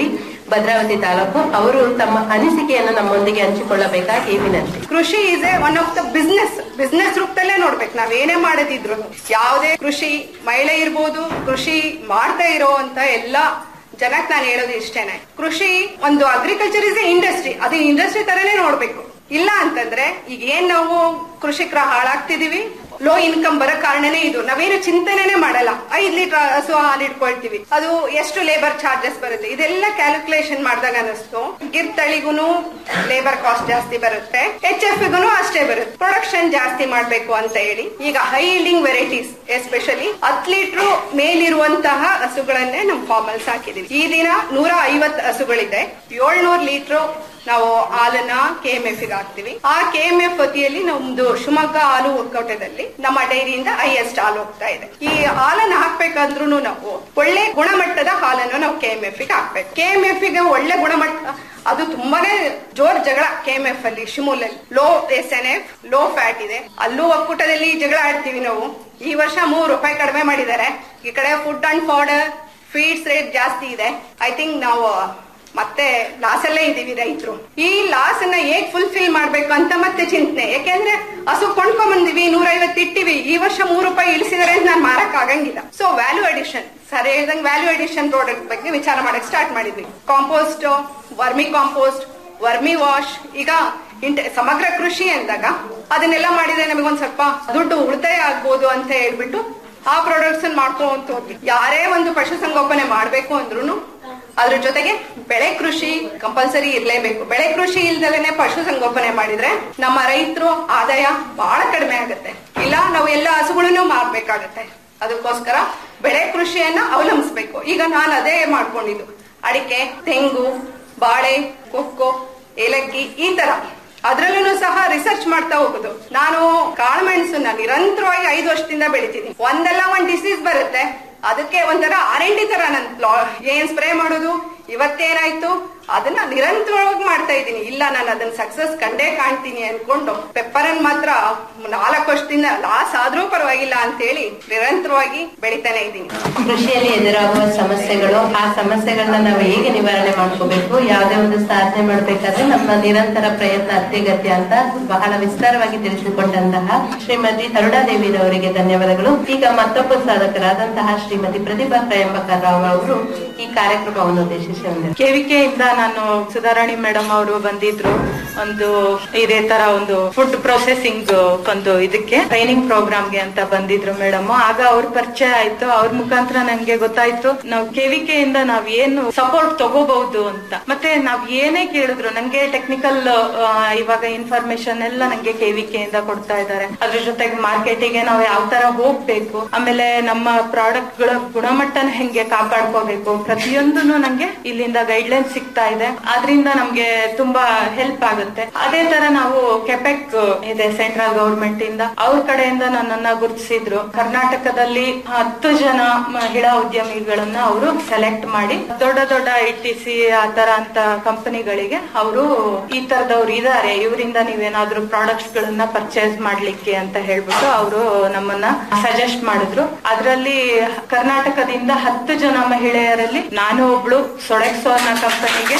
ಭದ್ರಾವತಿ ತಾಲೂಕು ಅವರು ತಮ್ಮ ಅನಿಸಿಕೆಯನ್ನು ನಮ್ಮೊಂದಿಗೆ ಹಂಚಿಕೊಳ್ಳಬೇಕಾಗಿ ವಿನಂತಿ ಕೃಷಿ is a one of the business business ರೂಪದಲ್ಲೇ ನೋಡ್ಬೇಕು ನಾವ್ ಏನೇ ಮಾಡದಿದ್ರು ಯಾವುದೇ ಕೃಷಿ ಮಹಿಳೆ ಇರ್ಬೋದು ಕೃಷಿ ಮಾಡ್ತಾ ಇರೋ ಅಂತ ಎಲ್ಲಾ ಜನಕ್ ನಾನು ಹೇಳೋದು ಇಷ್ಟೇನೆ ಕೃಷಿ ಒಂದು ಅಗ್ರಿಕಲ್ಚರ್ ಇಸ್ ಎ ಇಂಡಸ್ಟ್ರಿ ಅದು ಇಂಡಸ್ಟ್ರಿ ತರನೇ ನೋಡ್ಬೇಕು ಇಲ್ಲ ಅಂತಂದ್ರೆ ಈಗ ಏನ್ ನಾವು ಕೃಷಿಕರ ಹಾಳಾಗ್ತಿದೀವಿ ಲೋ ಇನ್ಕಮ್ ಬರೋ ಕಾರಣನೇ ಇದು ನಾವೇನು ಚಿಂತನೆನೇ ಮಾಡಲ್ಲ ಐದ್ ಲೀಟರ್ ಹಸು ಹಾಲು ಇಟ್ಕೊಳ್ತೀವಿ ಅದು ಎಷ್ಟು ಲೇಬರ್ ಚಾರ್ಜಸ್ ಬರುತ್ತೆ ಇದೆಲ್ಲ ಕ್ಯಾಲ್ಕುಲೇಷನ್ ಮಾಡಿದಾಗ ಅನಿಸ್ತು ಗಿರ್ ತಳಿಗೂನು ಲೇಬರ್ ಕಾಸ್ಟ್ ಜಾಸ್ತಿ ಬರುತ್ತೆ ಎಚ್ ಎಫ್ ಗೂ ಅಷ್ಟೇ ಬರುತ್ತೆ ಪ್ರೊಡಕ್ಷನ್ ಜಾಸ್ತಿ ಮಾಡ್ಬೇಕು ಅಂತ ಹೇಳಿ ಈಗ ಹೈ ಇಲ್ಡಿಂಗ್ ವೆರೈಟೀಸ್ ಎಸ್ಪೆಷಲಿ ಹತ್ ಲೀಟರ್ ಮೇಲಿರುವಂತಹ ಹಸುಗಳನ್ನೇ ನಮ್ ಫಾರ್ಮಲ್ಸ್ ಹಾಕಿದೀವಿ ಈ ದಿನ ನೂರ ಐವತ್ತು ಹಸುಗಳಿದೆ ಏಳ್ನೂರ್ ಲೀಟರ್ ನಾವು ಹಾಲನ್ನ ಕೆ ಎಂ ಎಫ್ ಹಾಕ್ತಿವಿ ಆ ಕೆ ಎಂ ಎಫ್ ವತಿಯಲ್ಲಿ ನಮ್ದು ಶಿವಮೊಗ್ಗ ಹಾಲು ಒಕ್ಕೂಟದಲ್ಲಿ ನಮ್ಮ ಡೈರಿಯಿಂದ ಹೈಯೆಸ್ಟ್ ಹಾಲು ಹೋಗ್ತಾ ಇದೆ ಈ ಹಾಲನ್ನ ಹಾಕ್ಬೇಕಂದ್ರೂ ನಾವು ಒಳ್ಳೆ ಗುಣಮಟ್ಟದ ಹಾಲನ್ನು ನಾವು ಕೆ ಎಂ ಎಫ್ ಗೆ ಹಾಕ್ಬೇಕು ಕೆ ಎಂ ಎಫ್ ಗೆ ಒಳ್ಳೆ ಗುಣಮಟ್ಟ ಅದು ತುಂಬಾನೇ ಜೋರ್ ಜಗಳ ಕೆ ಎಂ ಎಫ್ ಅಲ್ಲಿ ಶಿಮೂಲಲ್ಲಿ low S N F low fat ಇದೆ ಅಲ್ಲೂ ಒಕ್ಕೂಟದಲ್ಲಿ ಜಗಳ ಆಡ್ತೀವಿ ನಾವು ಈ ವರ್ಷ ಮೂರು ರೂಪಾಯಿ ಕಡಿಮೆ ಮಾಡಿದ್ದಾರೆ ಈ ಕಡೆ food and powder feeds rate ಜಾಸ್ತಿ ಇದೆ ಐ ಥಿಂಕ್ ನಾವು ಮತ್ತೆ ಲಾಸ್ ಅಲ್ಲೇ ಇದೀವಿ ರೈತರು ಈ ಲಾಸ್ ಅನ್ನ ಹೇಗ್ ಫುಲ್ಫಿಲ್ ಮಾಡ್ಬೇಕು ಅಂತ ಮತ್ತೆ ಚಿಂತನೆ ಯಾಕೆಂದ್ರೆ ಹಸು ಕೊಂಡ್ಕೊಂಡ್ ಬಂದಿವಿ ನೂರೈವತ್ತು ಇಟ್ಟಿವಿ ಈ ವರ್ಷ ಮೂರು ರೂಪಾಯಿ ಇಳಿಸಿದಾರೆ ಅಂತ ನಾನು ಮಾರಕ್ ಆಗಂಗಿಲ್ಲ ಸೊ ವ್ಯಾಲ್ಯೂ ಅಡಿಷನ್ ಸರ್ ಹೇಳ್ದಂಗೆ ವ್ಯಾಲ್ಯೂ ಅಡಿಷನ್ ಪ್ರಾಡಕ್ಟ್ ಬಗ್ಗೆ ವಿಚಾರ ಮಾಡಕ್ ಸ್ಟಾರ್ಟ್ ಮಾಡಿದ್ವಿ compost vermi compost vermi wash ಈಗ ಇಂಟ ಸಮಗ್ರ ಕೃಷಿ ಅಂದಾಗ ಅದನ್ನೆಲ್ಲ ಮಾಡಿದ್ರೆ ನಮಗೊಂದ್ ಸ್ವಲ್ಪ ದುಡ್ಡು ಉಳಿತಾಯ ಆಗ್ಬೋದು ಅಂತ ಹೇಳ್ಬಿಟ್ಟು ಆ ಪ್ರಾಡಕ್ಟ್ಸ್ ಮಾಡ್ಕೊಂತ ಹೋದ್ವಿ ಯಾರೇ ಒಂದು ಪಶುಸಂಗೋಪನೆ ಮಾಡ್ಬೇಕು ಅಂದ್ರೂ ಅದ್ರ ಜೊತೆಗೆ ಬೆಳೆ ಕೃಷಿ ಕಂಪಲ್ಸರಿ ಇರ್ಲೇಬೇಕು ಬೆಳೆ ಕೃಷಿ ಇಲ್ದಲೇನೆ ಪಶು ಸಂಗೋಪನೆ ಮಾಡಿದ್ರೆ ನಮ್ಮ ರೈತರು ಆದಾಯ ಬಹಳ ಕಡಿಮೆ ಆಗುತ್ತೆ ಇಲ್ಲ ನಾವು ಎಲ್ಲ ಹಸುಗಳನ್ನು ಮಾರ್ಬೇಕಾಗತ್ತೆ ಅದಕ್ಕೋಸ್ಕರ ಬೆಳೆ ಕೃಷಿಯನ್ನ ಅವಲಂಬಿಸ್ಬೇಕು ಈಗ ನಾನು ಅದೇ ಮಾಡ್ಕೊಂಡಿದ್ದು ಅಡಿಕೆ ತೆಂಗು ಬಾಳೆ ಕೊಕ್ಕೋ ಏಲಕ್ಕಿ ಈ ತರ ಅದ್ರಲ್ಲೂ ಸಹ ರಿಸರ್ಚ್ ಮಾಡ್ತಾ ಹೋಗುದು ನಾನು ಕಾಳುಮೆಣಸನ್ನ ನಿರಂತರವಾಗಿ ಐದು ವರ್ಷದಿಂದ ಬೆಳಿತೀನಿ ಒಂದಲ್ಲ ಒಂದ್ ಡಿಸೀಸ್ ಬರುತ್ತೆ ಅದಕ್ಕೆ ಒಂಥರ ಆರ್ ಎನ್ ಡಿ ತರ ನನ್ ಏನ್ ಸ್ಪ್ರೇ ಮಾಡೋದು ಇವತ್ತೇನಾಯ್ತು ಅದನ್ನ ನಿರಂತರವಾಗಿ ಮಾಡ್ತಾ ಇದ್ದೀನಿ ಇಲ್ಲ ನಾನು ಅದನ್ನ ಸಕ್ಸಸ್ ಕಂಡೇ ಕಾಣ್ತೀನಿ ಅನ್ಕೊಂಡು ಪೆಪ್ಪರ್ ಅನ್ ಮಾತ್ರ ನಾಲ್ಕು ವರ್ಷದಿಂದ ಲಾಸ್ ಆದ್ರೂ ಪರವಾಗಿಲ್ಲ ಅಂತೇಳಿ ನಿರಂತರವಾಗಿ ಬೆಳಿತಾನೆ ಇದ್ದೀನಿ ಕೃಷಿಯಲ್ಲಿ ಎದುರಾಗುವ ಸಮಸ್ಯೆಗಳು ಆ ಸಮಸ್ಯೆಗಳನ್ನ ನಾವು ಹೇಗೆ ನಿವಾರಣೆ ಮಾಡ್ಕೋಬೇಕು ಯಾವುದೇ ಒಂದು ಸಾಧನೆ ಮಾಡ್ಬೇಕಾದ್ರೆ ನಮ್ಮ ನಿರಂತರ ಪ್ರಯತ್ನ ಅತ್ಯಗತ್ಯ ಅಂತ ಬಹಳ ವಿಸ್ತಾರವಾಗಿ ತಿಳಿಸಿಕೊಟ್ಟಂತಹ ಶ್ರೀಮತಿ ಅರುಣಾದೇವಿರವರಿಗೆ ಧನ್ಯವಾದಗಳು ಈಗ ಮತ್ತೊಬ್ಬ ಸಾಧಕರಾದಂತಹ ಶ್ರೀಮತಿ ಪ್ರತಿಭಾ ತ್ರಯಂಬಕ ರಾವ್ ಅವರು ಈ ಕಾರ್ಯಕ್ರಮವನ್ನು ಉದ್ದೇಶಿಸಿ ಒಂದೆರಡು ಕೆವಿಕೆ ಇಂದ ನಾನು ಸುಧಾರಾಣಿ ಮೇಡಮ್ ಅವರು ಬಂದಿದ್ರು ಒಂದು ಇದೇ ತರ ಒಂದು ಫುಡ್ ಪ್ರೊಸೆಸಿಂಗ್ ಒಂದು ಇದಕ್ಕೆ ಟ್ರೈನಿಂಗ್ ಪ್ರೋಗ್ರಾಮ್ಗೆ ಅಂತ ಬಂದಿದ್ರು ಮೇಡಮ್ ಆಗ ಅವ್ರ ಪರಿಚಯ ಆಯ್ತು ಅವ್ರ ಮುಖಾಂತರ ನನ್ಗೆ ಗೊತ್ತಾಯ್ತು ನಾವು ಕೆವಿಕೆ ಇಂದ ನಾವ್ ಏನು ಸಪೋರ್ಟ್ ತಗೋಬಹುದು ಅಂತ ಮತ್ತೆ ನಾವ್ ಏನೇ ಕೇಳಿದ್ರು ನಂಗೆ ಟೆಕ್ನಿಕಲ್ ಇವಾಗ ಇನ್ಫಾರ್ಮೇಶನ್ ಎಲ್ಲ ನಂಗೆ ಕೆವಿಕೆ ಇಂದ ಕೊಡ್ತಾ ಇದ್ದಾರೆ ಅದ್ರ ಜೊತೆಗೆ ಮಾರ್ಕೆಟಿಗೆ ನಾವು ಯಾವ ತರ ಹೋಗ್ಬೇಕು ಆಮೇಲೆ ನಮ್ಮ ಪ್ರಾಡಕ್ಟ್ ಗಳ ಗುಣಮಟ್ಟನ ಹೆಂಗೆ ಕಾಪಾಡ್ಕೋಬೇಕು ಪ್ರತಿಯೊಂದನು ನಂಗೆ ಇಲ್ಲಿಂದ ಗೈಡ್ಲೈನ್ ಸಿಗ್ತಾ ಇದೆ ಅದರಿಂದ ನಮ್ಗೆ ತುಂಬಾ ಹೆಲ್ಪ್ ಆಗುತ್ತೆ ಅದೇ ತರ ನಾವು ಕೆಪೆಕ್ ಇದೆ ಸೆಂಟ್ರಲ್ ಗವರ್ಮೆಂಟ್ ಇಂದ ಅವ್ರ ಕಡೆಯಿಂದ ನನ್ನನ್ನ ಗುರುತಿಸಿದ್ರು ಕರ್ನಾಟಕದಲ್ಲಿ ಹತ್ತು ಜನ ಮಹಿಳಾ ಉದ್ಯಮಿಗಳನ್ನ ಅವರು ಸೆಲೆಕ್ಟ್ ಮಾಡಿ ದೊಡ್ಡ ದೊಡ್ಡ ಐ ಟಿ ಸಿ ಆ ತರ ಅಂತ ಕಂಪನಿಗಳಿಗೆ ಅವರು ಈ ತರದವ್ರು ಇದಾರೆ ಇವರಿಂದ ನೀವೇನಾದ್ರೂ ಪ್ರಾಡಕ್ಟ್ಸ್ ಗಳನ್ನ ಪರ್ಚೇಸ್ ಮಾಡ್ಲಿಕ್ಕೆ ಅಂತ ಹೇಳ್ಬಿಟ್ಟು ಅವರು ನಮ್ಮನ್ನ ಸಜೆಸ್ಟ್ ಮಾಡಿದ್ರು ಅದರಲ್ಲಿ ಕರ್ನಾಟಕದಿಂದ ಹತ್ತು ಜನ ಮಹಿಳೆಯರಲ್ಲಿ ನಾನು ಒಬ್ಳು ಸೊಡೆಕ್ಸೋ ಅನ್ನೋ ಕಂಪನಿಗೆ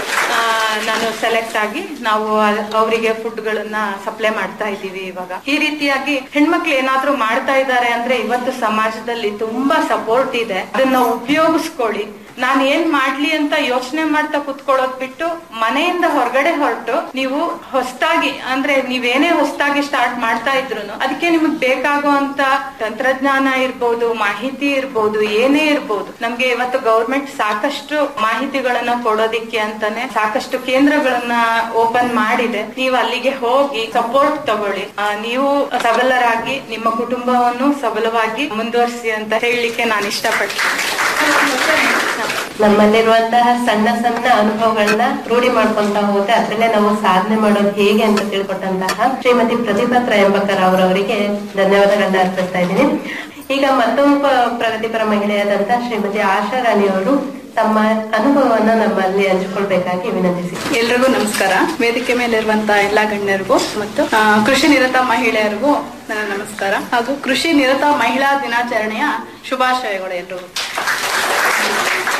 ನಾನು ಸೆಲೆಕ್ಟ್ ಆಗಿ ನಾವು ಅ- ಅವರಿಗೆ ಫುಡ್ ಗಳನ್ನ ಸಪ್ಲೈ ಮಾಡ್ತಾ ಇದ್ದೀವಿ ಇವಾಗ ಈ ರೀತಿಯಾಗಿ ಹೆಣ್ಮಕ್ಳು ಏನಾದ್ರೂ ಮಾಡ್ತಾ ಇದ್ದಾರೆ ಅಂದ್ರೆ ಇವತ್ತು ಸಮಾಜದಲ್ಲಿ ತುಂಬಾ ಸಪೋರ್ಟ್ ಇದೆ ಅದನ್ನ ಉಪಯೋಗಿಸ್ಕೊಳ್ಳಿ ನಾನ್ ಏನ್ ಮಾಡ್ಲಿ ಅಂತ ಯೋಚನೆ ಮಾಡ್ತಾ ಕುತ್ಕೊಳ್ಳೋದ್ ಬಿಟ್ಟು ಮನೆಯಿಂದ ಹೊರಗಡೆ ಹೊರಟು ನೀವು ಹೊಸದಾಗಿ ಅಂದ್ರೆ ನೀವೇನೇ ಹೊಸದಾಗಿ ಸ್ಟಾರ್ಟ್ ಮಾಡ್ತಾ ಇದ್ರು ಅದಕ್ಕೆ ನಿಮಗ್ ಬೇಕಾಗುವಂತ ತಂತ್ರಜ್ಞಾನ ಇರ್ಬೋದು ಮಾಹಿತಿ ಇರ್ಬೋದು ಏನೇ ಇರ್ಬೋದು ನಮ್ಗೆ ಇವತ್ತು ಗೌರ್ಮೆಂಟ್ ಸಾಕಷ್ಟು ಮಾಹಿತಿಗಳನ್ನ ಕೊಡೋದಿಕ್ಕೆ ಅಂತಾನೆ ಸಾಕಷ್ಟು ಕೇಂದ್ರಗಳನ್ನ ಓಪನ್ ಮಾಡಿದೆ ನೀವು ಅಲ್ಲಿಗೆ ಹೋಗಿ ಸಪೋರ್ಟ್ ತಗೊಳ್ಳಿ ಆ, ನೀವು ಸಬಲರಾಗಿ ನಿಮ್ಮ ಕುಟುಂಬವನ್ನು ಸಬಲವಾಗಿ ಮುಂದುವರಿಸಿ ಅಂತ ಹೇಳಲಿಕ್ಕೆ ನಾನು ಇಷ್ಟಪಡ್ತೀನಿ ನಮ್ಮಲ್ಲಿರುವಂತಹ ಸಣ್ಣ ಸಣ್ಣ ಅನುಭವಗಳನ್ನ ರೂಢಿ ಮಾಡ್ಕೊಂತ ಹೋದ್ರೆ ಅದ್ರಲ್ಲೇ ನಾವು ಸಾಧನೆ ಮಾಡೋದು ಹೇಗೆ ಅಂತ ತಿಳ್ಕೊಟ್ಟಂತಹ ಶ್ರೀಮತಿ ಪ್ರತಿಭಾ ತ್ರಯಂಬಕರ್ ಅವರವರಿಗೆ ಧನ್ಯವಾದಗಳನ್ನ ಅರ್ಪಿಸ್ತಾ ಇದ್ದೀನಿ ಈಗ ಮತ್ತೊಬ್ಬ ಪ್ರಗತಿಪರ ಮಹಿಳೆಯಾದಂತಹ ಶ್ರೀಮತಿ ಆಶಾ ರಾಣಿ ಅವರು ತಮ್ಮ ಅನುಭವವನ್ನ ನಮ್ಮಲ್ಲಿ ಹಂಚಿಕೊಳ್ಬೇಕಾಗಿ ವಿನಂತಿಸಿ ಎಲ್ರಿಗೂ ನಮಸ್ಕಾರ ವೇದಿಕೆ ಮೇಲಿರುವಂತಹ ಎಲ್ಲಾ ಗಣ್ಯರಿಗೂ ಮತ್ತು ಆ, ಕೃಷಿ ನಿರತ ಮಹಿಳೆಯರಿಗೂ ನನ್ನ ನಮಸ್ಕಾರ ಹಾಗೂ ಕೃಷಿ ನಿರತ ಮಹಿಳಾ ದಿನಾಚರಣೆಯ ಶುಭಾಶಯಗಳು ಎಲ್ರಿಗೂ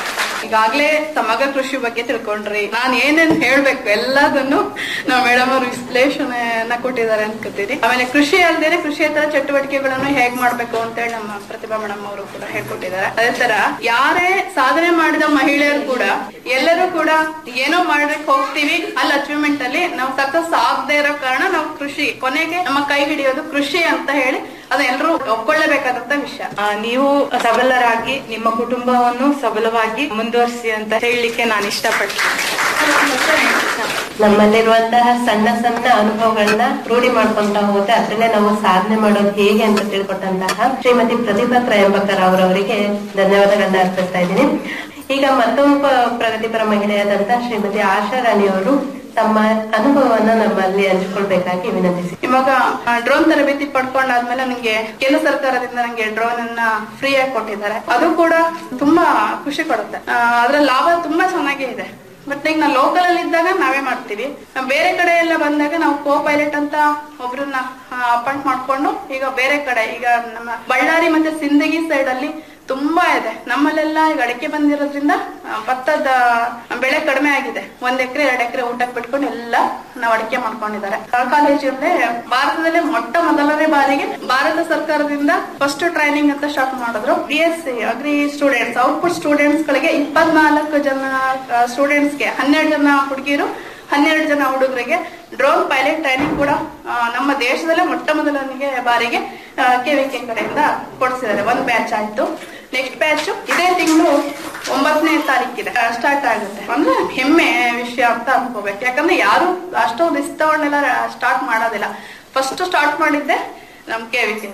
ಈಗಾಗ್ಲೇ ಸಮಗ್ರ ಕೃಷಿ ಬಗ್ಗೆ ತಿಳ್ಕೊಂಡ್ರಿ ನಾನ್ ಏನೇನ್ ಹೇಳ್ಬೇಕು ಎಲ್ಲದನ್ನು ನಾವು ಮೇಡಮ್ ಅವರು ವಿಶ್ಲೇಷಣೆಯನ್ನ ಕೊಟ್ಟಿದ್ದಾರೆ ಅನ್ಕೋತೀನಿ ಆಮೇಲೆ ಕೃಷಿ ಅಲ್ದೇನೆ ಕೃಷಿಯೇತರ ಚಟುವಟಿಕೆಗಳನ್ನು ಹೇಗ್ ಮಾಡ್ಬೇಕು ಅಂತ ಹೇಳಿ ನಮ್ಮ ಪ್ರತಿಭಾ ಮೇಡಮ್ ಅವರು ಕೂಡ ಹೇಳ್ಕೊಟ್ಟಿದ್ದಾರೆ ಅದೇ ತರ ಯಾರೇ ಸಾಧನೆ ಮಾಡಿದ ಮಹಿಳೆಯರು ಕೂಡ ಎಲ್ಲರೂ ಕೂಡ ಏನೋ ಮಾಡಕ್ ಹೋಗ್ತೀವಿ ಅಲ್ಲಿ ಅಚೀವ್ಮೆಂಟ್ ಅಲ್ಲಿ ನಾವು ಸಕ್ಸಸ್ ಆಗದೆ ಇರೋ ಕಾರಣ ನಾವು ಕೃಷಿ ಕೊನೆಗೆ ನಮ್ಮ ಕೈ ಹಿಡಿಯೋದು ಕೃಷಿ ಅಂತ ಹೇಳಿ ಅದು ಎಲ್ಲರೂ ಒಪ್ಕೊಳ್ಳೇಬೇಕಾದಂತ ವಿಷಯ ಆ, ನೀವು ಸಬಲರಾಗಿ ನಿಮ್ಮ ಕುಟುಂಬವನ್ನು ಸಬಲವಾಗಿ ಮುಂದುವರಿಸಿ ಅಂತ ಹೇಳಲಿಕ್ಕೆ ನಾನು ಇಷ್ಟಪಡ್ತೀನಿ ನಮ್ಮಲ್ಲಿರುವಂತಹ ಸಣ್ಣ ಸಣ್ಣ ಅನುಭವಗಳನ್ನ ರೂಢಿ ಮಾಡ್ಕೊಂತ ಹೋದ್ರೆ ಅದನ್ನೇ ನಾವು ಸಾಧನೆ ಮಾಡೋದು ಹೇಗೆ ಅಂತ ತಿಳ್ಕೊಟ್ಟಂತಹ ಶ್ರೀಮತಿ ಪ್ರತಿಭಾ ತ್ರಯಂಬಕರ್ ಅವರವರಿಗೆ ಧನ್ಯವಾದಗಳನ್ನ ಅರ್ಪಿಸ್ತಾ ಇದ್ದೀನಿ ಈಗ ಮತ್ತೊಬ್ಬ ಪ್ರಗತಿಪರ ಮಹಿಳೆಯಾದಂತಹ ಶ್ರೀಮತಿ ಆಶಾ ರಾಣಿ ಅವರು ತಮ್ಮ ಅನುಭವವನ್ನ ನಮ್ಮಲ್ಲಿ ಹಂಚಿಕೊಳ್ಬೇಕಾಗಿ ವಿನಂತಿಸಿ ಇವಾಗ ಡ್ರೋನ್ ತರಬೇತಿ ಪಡ್ಕೊಂಡಾದ್ಮೇಲೆ ನನಗೆ ಕೇಂದ್ರ ಸರ್ಕಾರದಿಂದ ನನಗೆ ಡ್ರೋನ್ ಅನ್ನ ಫ್ರೀ ಆಗಿ ಕೊಟ್ಟಿದ್ದಾರೆ ಅದು ಕೂಡ ತುಂಬಾ ಖುಷಿ ಕೊಡುತ್ತೆ ಆ, ಅದ್ರ ಲಾಭ ತುಂಬಾ ಚೆನ್ನಾಗೇ ಇದೆ ಬಟ್ ಈಗ ನಾವು ಲೋಕಲ್ ಅಲ್ಲಿ ಇದ್ದಾಗ ನಾವೇ ಮಾಡ್ತೀವಿ ನಾವ್ ಬೇರೆ ಕಡೆ ಎಲ್ಲ ಬಂದಾಗ ನಾವು ಕೋ ಪೈಲಟ್ ಅಂತ ಒಬ್ರನ್ನ ಅಪಾಯಿಂಟ್ ಮಾಡ್ಕೊಂಡು ಈಗ ಬೇರೆ ಕಡೆ ಈಗ ನಮ್ಮ ಬಳ್ಳಾರಿ ಮತ್ತೆ ಸಿಂದಗಿ ಸೈಡ್ ಅಲ್ಲಿ ತುಂಬಾ ಇದೆ ನಮ್ಮಲ್ಲೆಲ್ಲ ಈಗ ಅಡಿಕೆ ಬಂದಿರೋದ್ರಿಂದ ಆ, ಭತ್ತದ ಬೆಳೆ ಕಡಿಮೆ ಆಗಿದೆ ಒಂದ್ ಎಕರೆ ಎರಡ್ ಎಕರೆ ಊಟಕ್ಕೆ ಬಿಟ್ಕೊಂಡು ಎಲ್ಲ ನಾವು ಅಡಿಕೆ ಮಾಡ್ಕೊಂಡಿದ್ದಾರೆ ಆ ಕಾಲೇಜಲ್ಲೇ ಭಾರತದಲ್ಲೇ ಮೊಟ್ಟ ಮೊದಲನೇ ಬಾರಿಗೆ ಭಾರತ ಸರ್ಕಾರದಿಂದ ಫಸ್ಟ್ ಟ್ರೈನಿಂಗ್ ಅಂತ ಸ್ಟಾರ್ಟ್ ಮಾಡಿದ್ರು B S C agri students output students ಗಳಿಗೆ ಇಪ್ಪತ್ನಾಲ್ಕು ಜನ ಸ್ಟೂಡೆಂಟ್ಸ್ ಗೆ ಹನ್ನೆರಡು ಜನ ಹುಡುಗಿರು ಹನ್ನೆರಡು ಜನ ಹುಡುಗರಿಗೆ ಡ್ರೋನ್ ಪೈಲಟ್ ಟ್ರೈನಿಂಗ್ ಕೂಡ ಆ, ನಮ್ಮ ದೇಶದಲ್ಲೇ ಮೊಟ್ಟ ಮೊದಲನಿಗೆ ಬಾರಿಗೆ ಕೆವಿಕೆ ಕಡೆಯಿಂದ ಕೊಡಿಸಿದ್ದಾರೆ ಒಂದ್ ಬ್ಯಾಚ್ ಆಯ್ತು ನೆಕ್ಸ್ಟ್ ಬ್ಯಾಚ್ ಇದೇ ತಿಂಗಳು ಒಂಬತ್ತನೇ ತಾರೀಕಿದೆ ಸ್ಟಾರ್ಟ್ ಆಗುತ್ತೆ ಅಂದ್ರೆ ಹೆಮ್ಮೆ ವಿಷಯ ಅಂತ ಅನ್ಕೋಬೇಕು ಯಾಕಂದ್ರೆ ಯಾರು ಅಷ್ಟೊಂದು ರಿಸ್ಕ್ ತಗೊಂಡೆಲ್ಲ ಸ್ಟಾರ್ಟ್ ಮಾಡೋದಿಲ್ಲ ಫಸ್ಟ್ ಸ್ಟಾರ್ಟ್ ಮಾಡಿದ್ದೆ ನಮ್ ಕೆವಿಕೆ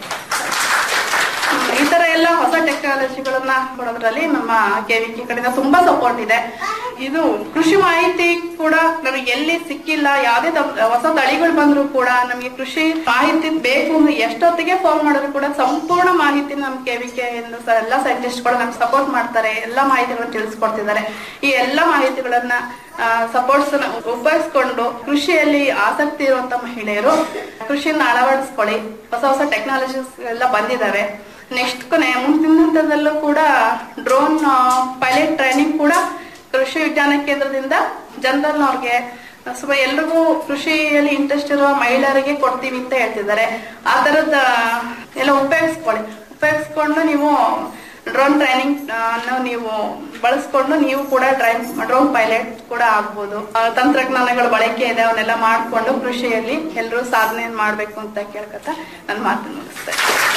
ಈ ತರ ಎಲ್ಲ ಹೊಸ ಟೆಕ್ನಾಲಜಿಗಳನ್ನ ಕೊಡೋದ್ರಲ್ಲಿ ನಮ್ಮ ಕೆವಿಕೆ ಕಡೆಯಿಂದ ತುಂಬಾ ಸಪೋರ್ಟ್ ಇದೆ ಇದು ಕೃಷಿ ಮಾಹಿತಿ ಕೂಡ ನಮಗೆ ಎಲ್ಲಿ ಸಿಕ್ಕಿಲ್ಲ ಯಾವ್ದೇ ತ- ಹೊಸ ತಳಿಗಳು ಬಂದ್ರು ಕೂಡ ನಮಗೆ ಕೃಷಿ ಮಾಹಿತಿ ಬೇಕು ಅಂದ್ರೆ ಎಷ್ಟೊತ್ತಿಗೆ ಫೋನ್ ಮಾಡಿದ್ರು ಕೂಡ ಸಂಪೂರ್ಣ ಮಾಹಿತಿ ನಮ್ ಕೆವಿಕೆ ಎಲ್ಲ ಸೈಂಟಿಸ್ಟ್ ಕೂಡ ನಮ್ಗೆ ಸಪೋರ್ಟ್ ಮಾಡ್ತಾರೆ ಎಲ್ಲ ಮಾಹಿತಿಗಳನ್ನ ತಿಳಿಸ್ಕೊಡ್ತಿದ್ದಾರೆ ಈ ಎಲ್ಲ ಮಾಹಿತಿಗಳನ್ನ ಸಪೋರ್ಟ್ಸ್ ಉಪಯೋಗಿಸ್ಕೊಂಡು ಕೃಷಿಯಲ್ಲಿ ಆಸಕ್ತಿ ಇರುವಂತ ಮಹಿಳೆಯರು ಕೃಷಿಯನ್ನ ಅಳವಡಿಸ್ಕೊಳ್ಳಿ ಹೊಸ ಹೊಸ ಟೆಕ್ನಾಲಜೀಸ್ ಎಲ್ಲ ಬಂದಿದಾವೆ ನೆಕ್ಸ್ಟ್ ಕೊನೆ ಮುಂದಿನ ಹಂತದಲ್ಲೂ ಕೂಡ ಡ್ರೋನ್ ಪೈಲಟ್ ಟ್ರೈನಿಂಗ್ ಕೂಡ ಕೃಷಿ ವಿಜ್ಞಾನ ಕೇಂದ್ರದಿಂದ ಜನರಲ್ ಅವ್ರಿಗೆ ಸ್ವಲ್ಪ ಎಲ್ರಿಗೂ ಕೃಷಿಯಲ್ಲಿ ಇಂಟ್ರೆಸ್ಟ್ ಇರುವ ಮಹಿಳೆಯರಿಗೆ ಕೊಡ್ತೀವಿ ಅಂತ ಹೇಳ್ತಿದ್ದಾರೆ ಆ ತರದ ಎಲ್ಲ ಉಪಯೋಗಿಸ್ಕೊಳ್ಳಿ ಉಪಯೋಗಿಸ್ಕೊಂಡು ನೀವು ಡ್ರೋನ್ ಟ್ರೈನಿಂಗ್ ಅನ್ನು ನೀವು ಬಳಸ್ಕೊಂಡು ನೀವು ಕೂಡ ಟ್ರೈನ್ ಡ್ರೋನ್ ಪೈಲಟ್ ಕೂಡ ಆಗ್ಬೋದು ಆ, ತಂತ್ರಜ್ಞಾನಗಳ ಬಳಕೆ ಇದೆ ಅವನ್ನೆಲ್ಲ ಮಾಡ್ಕೊಂಡು ಕೃಷಿಯಲ್ಲಿ ಎಲ್ಲರೂ ಸಾಧನೆ ಮಾಡ್ಬೇಕು ಅಂತ ಕೇಳ್ಕೊತ ನನ್ನ ಮಾತು ಮುಗಿಸ್ತೇನೆ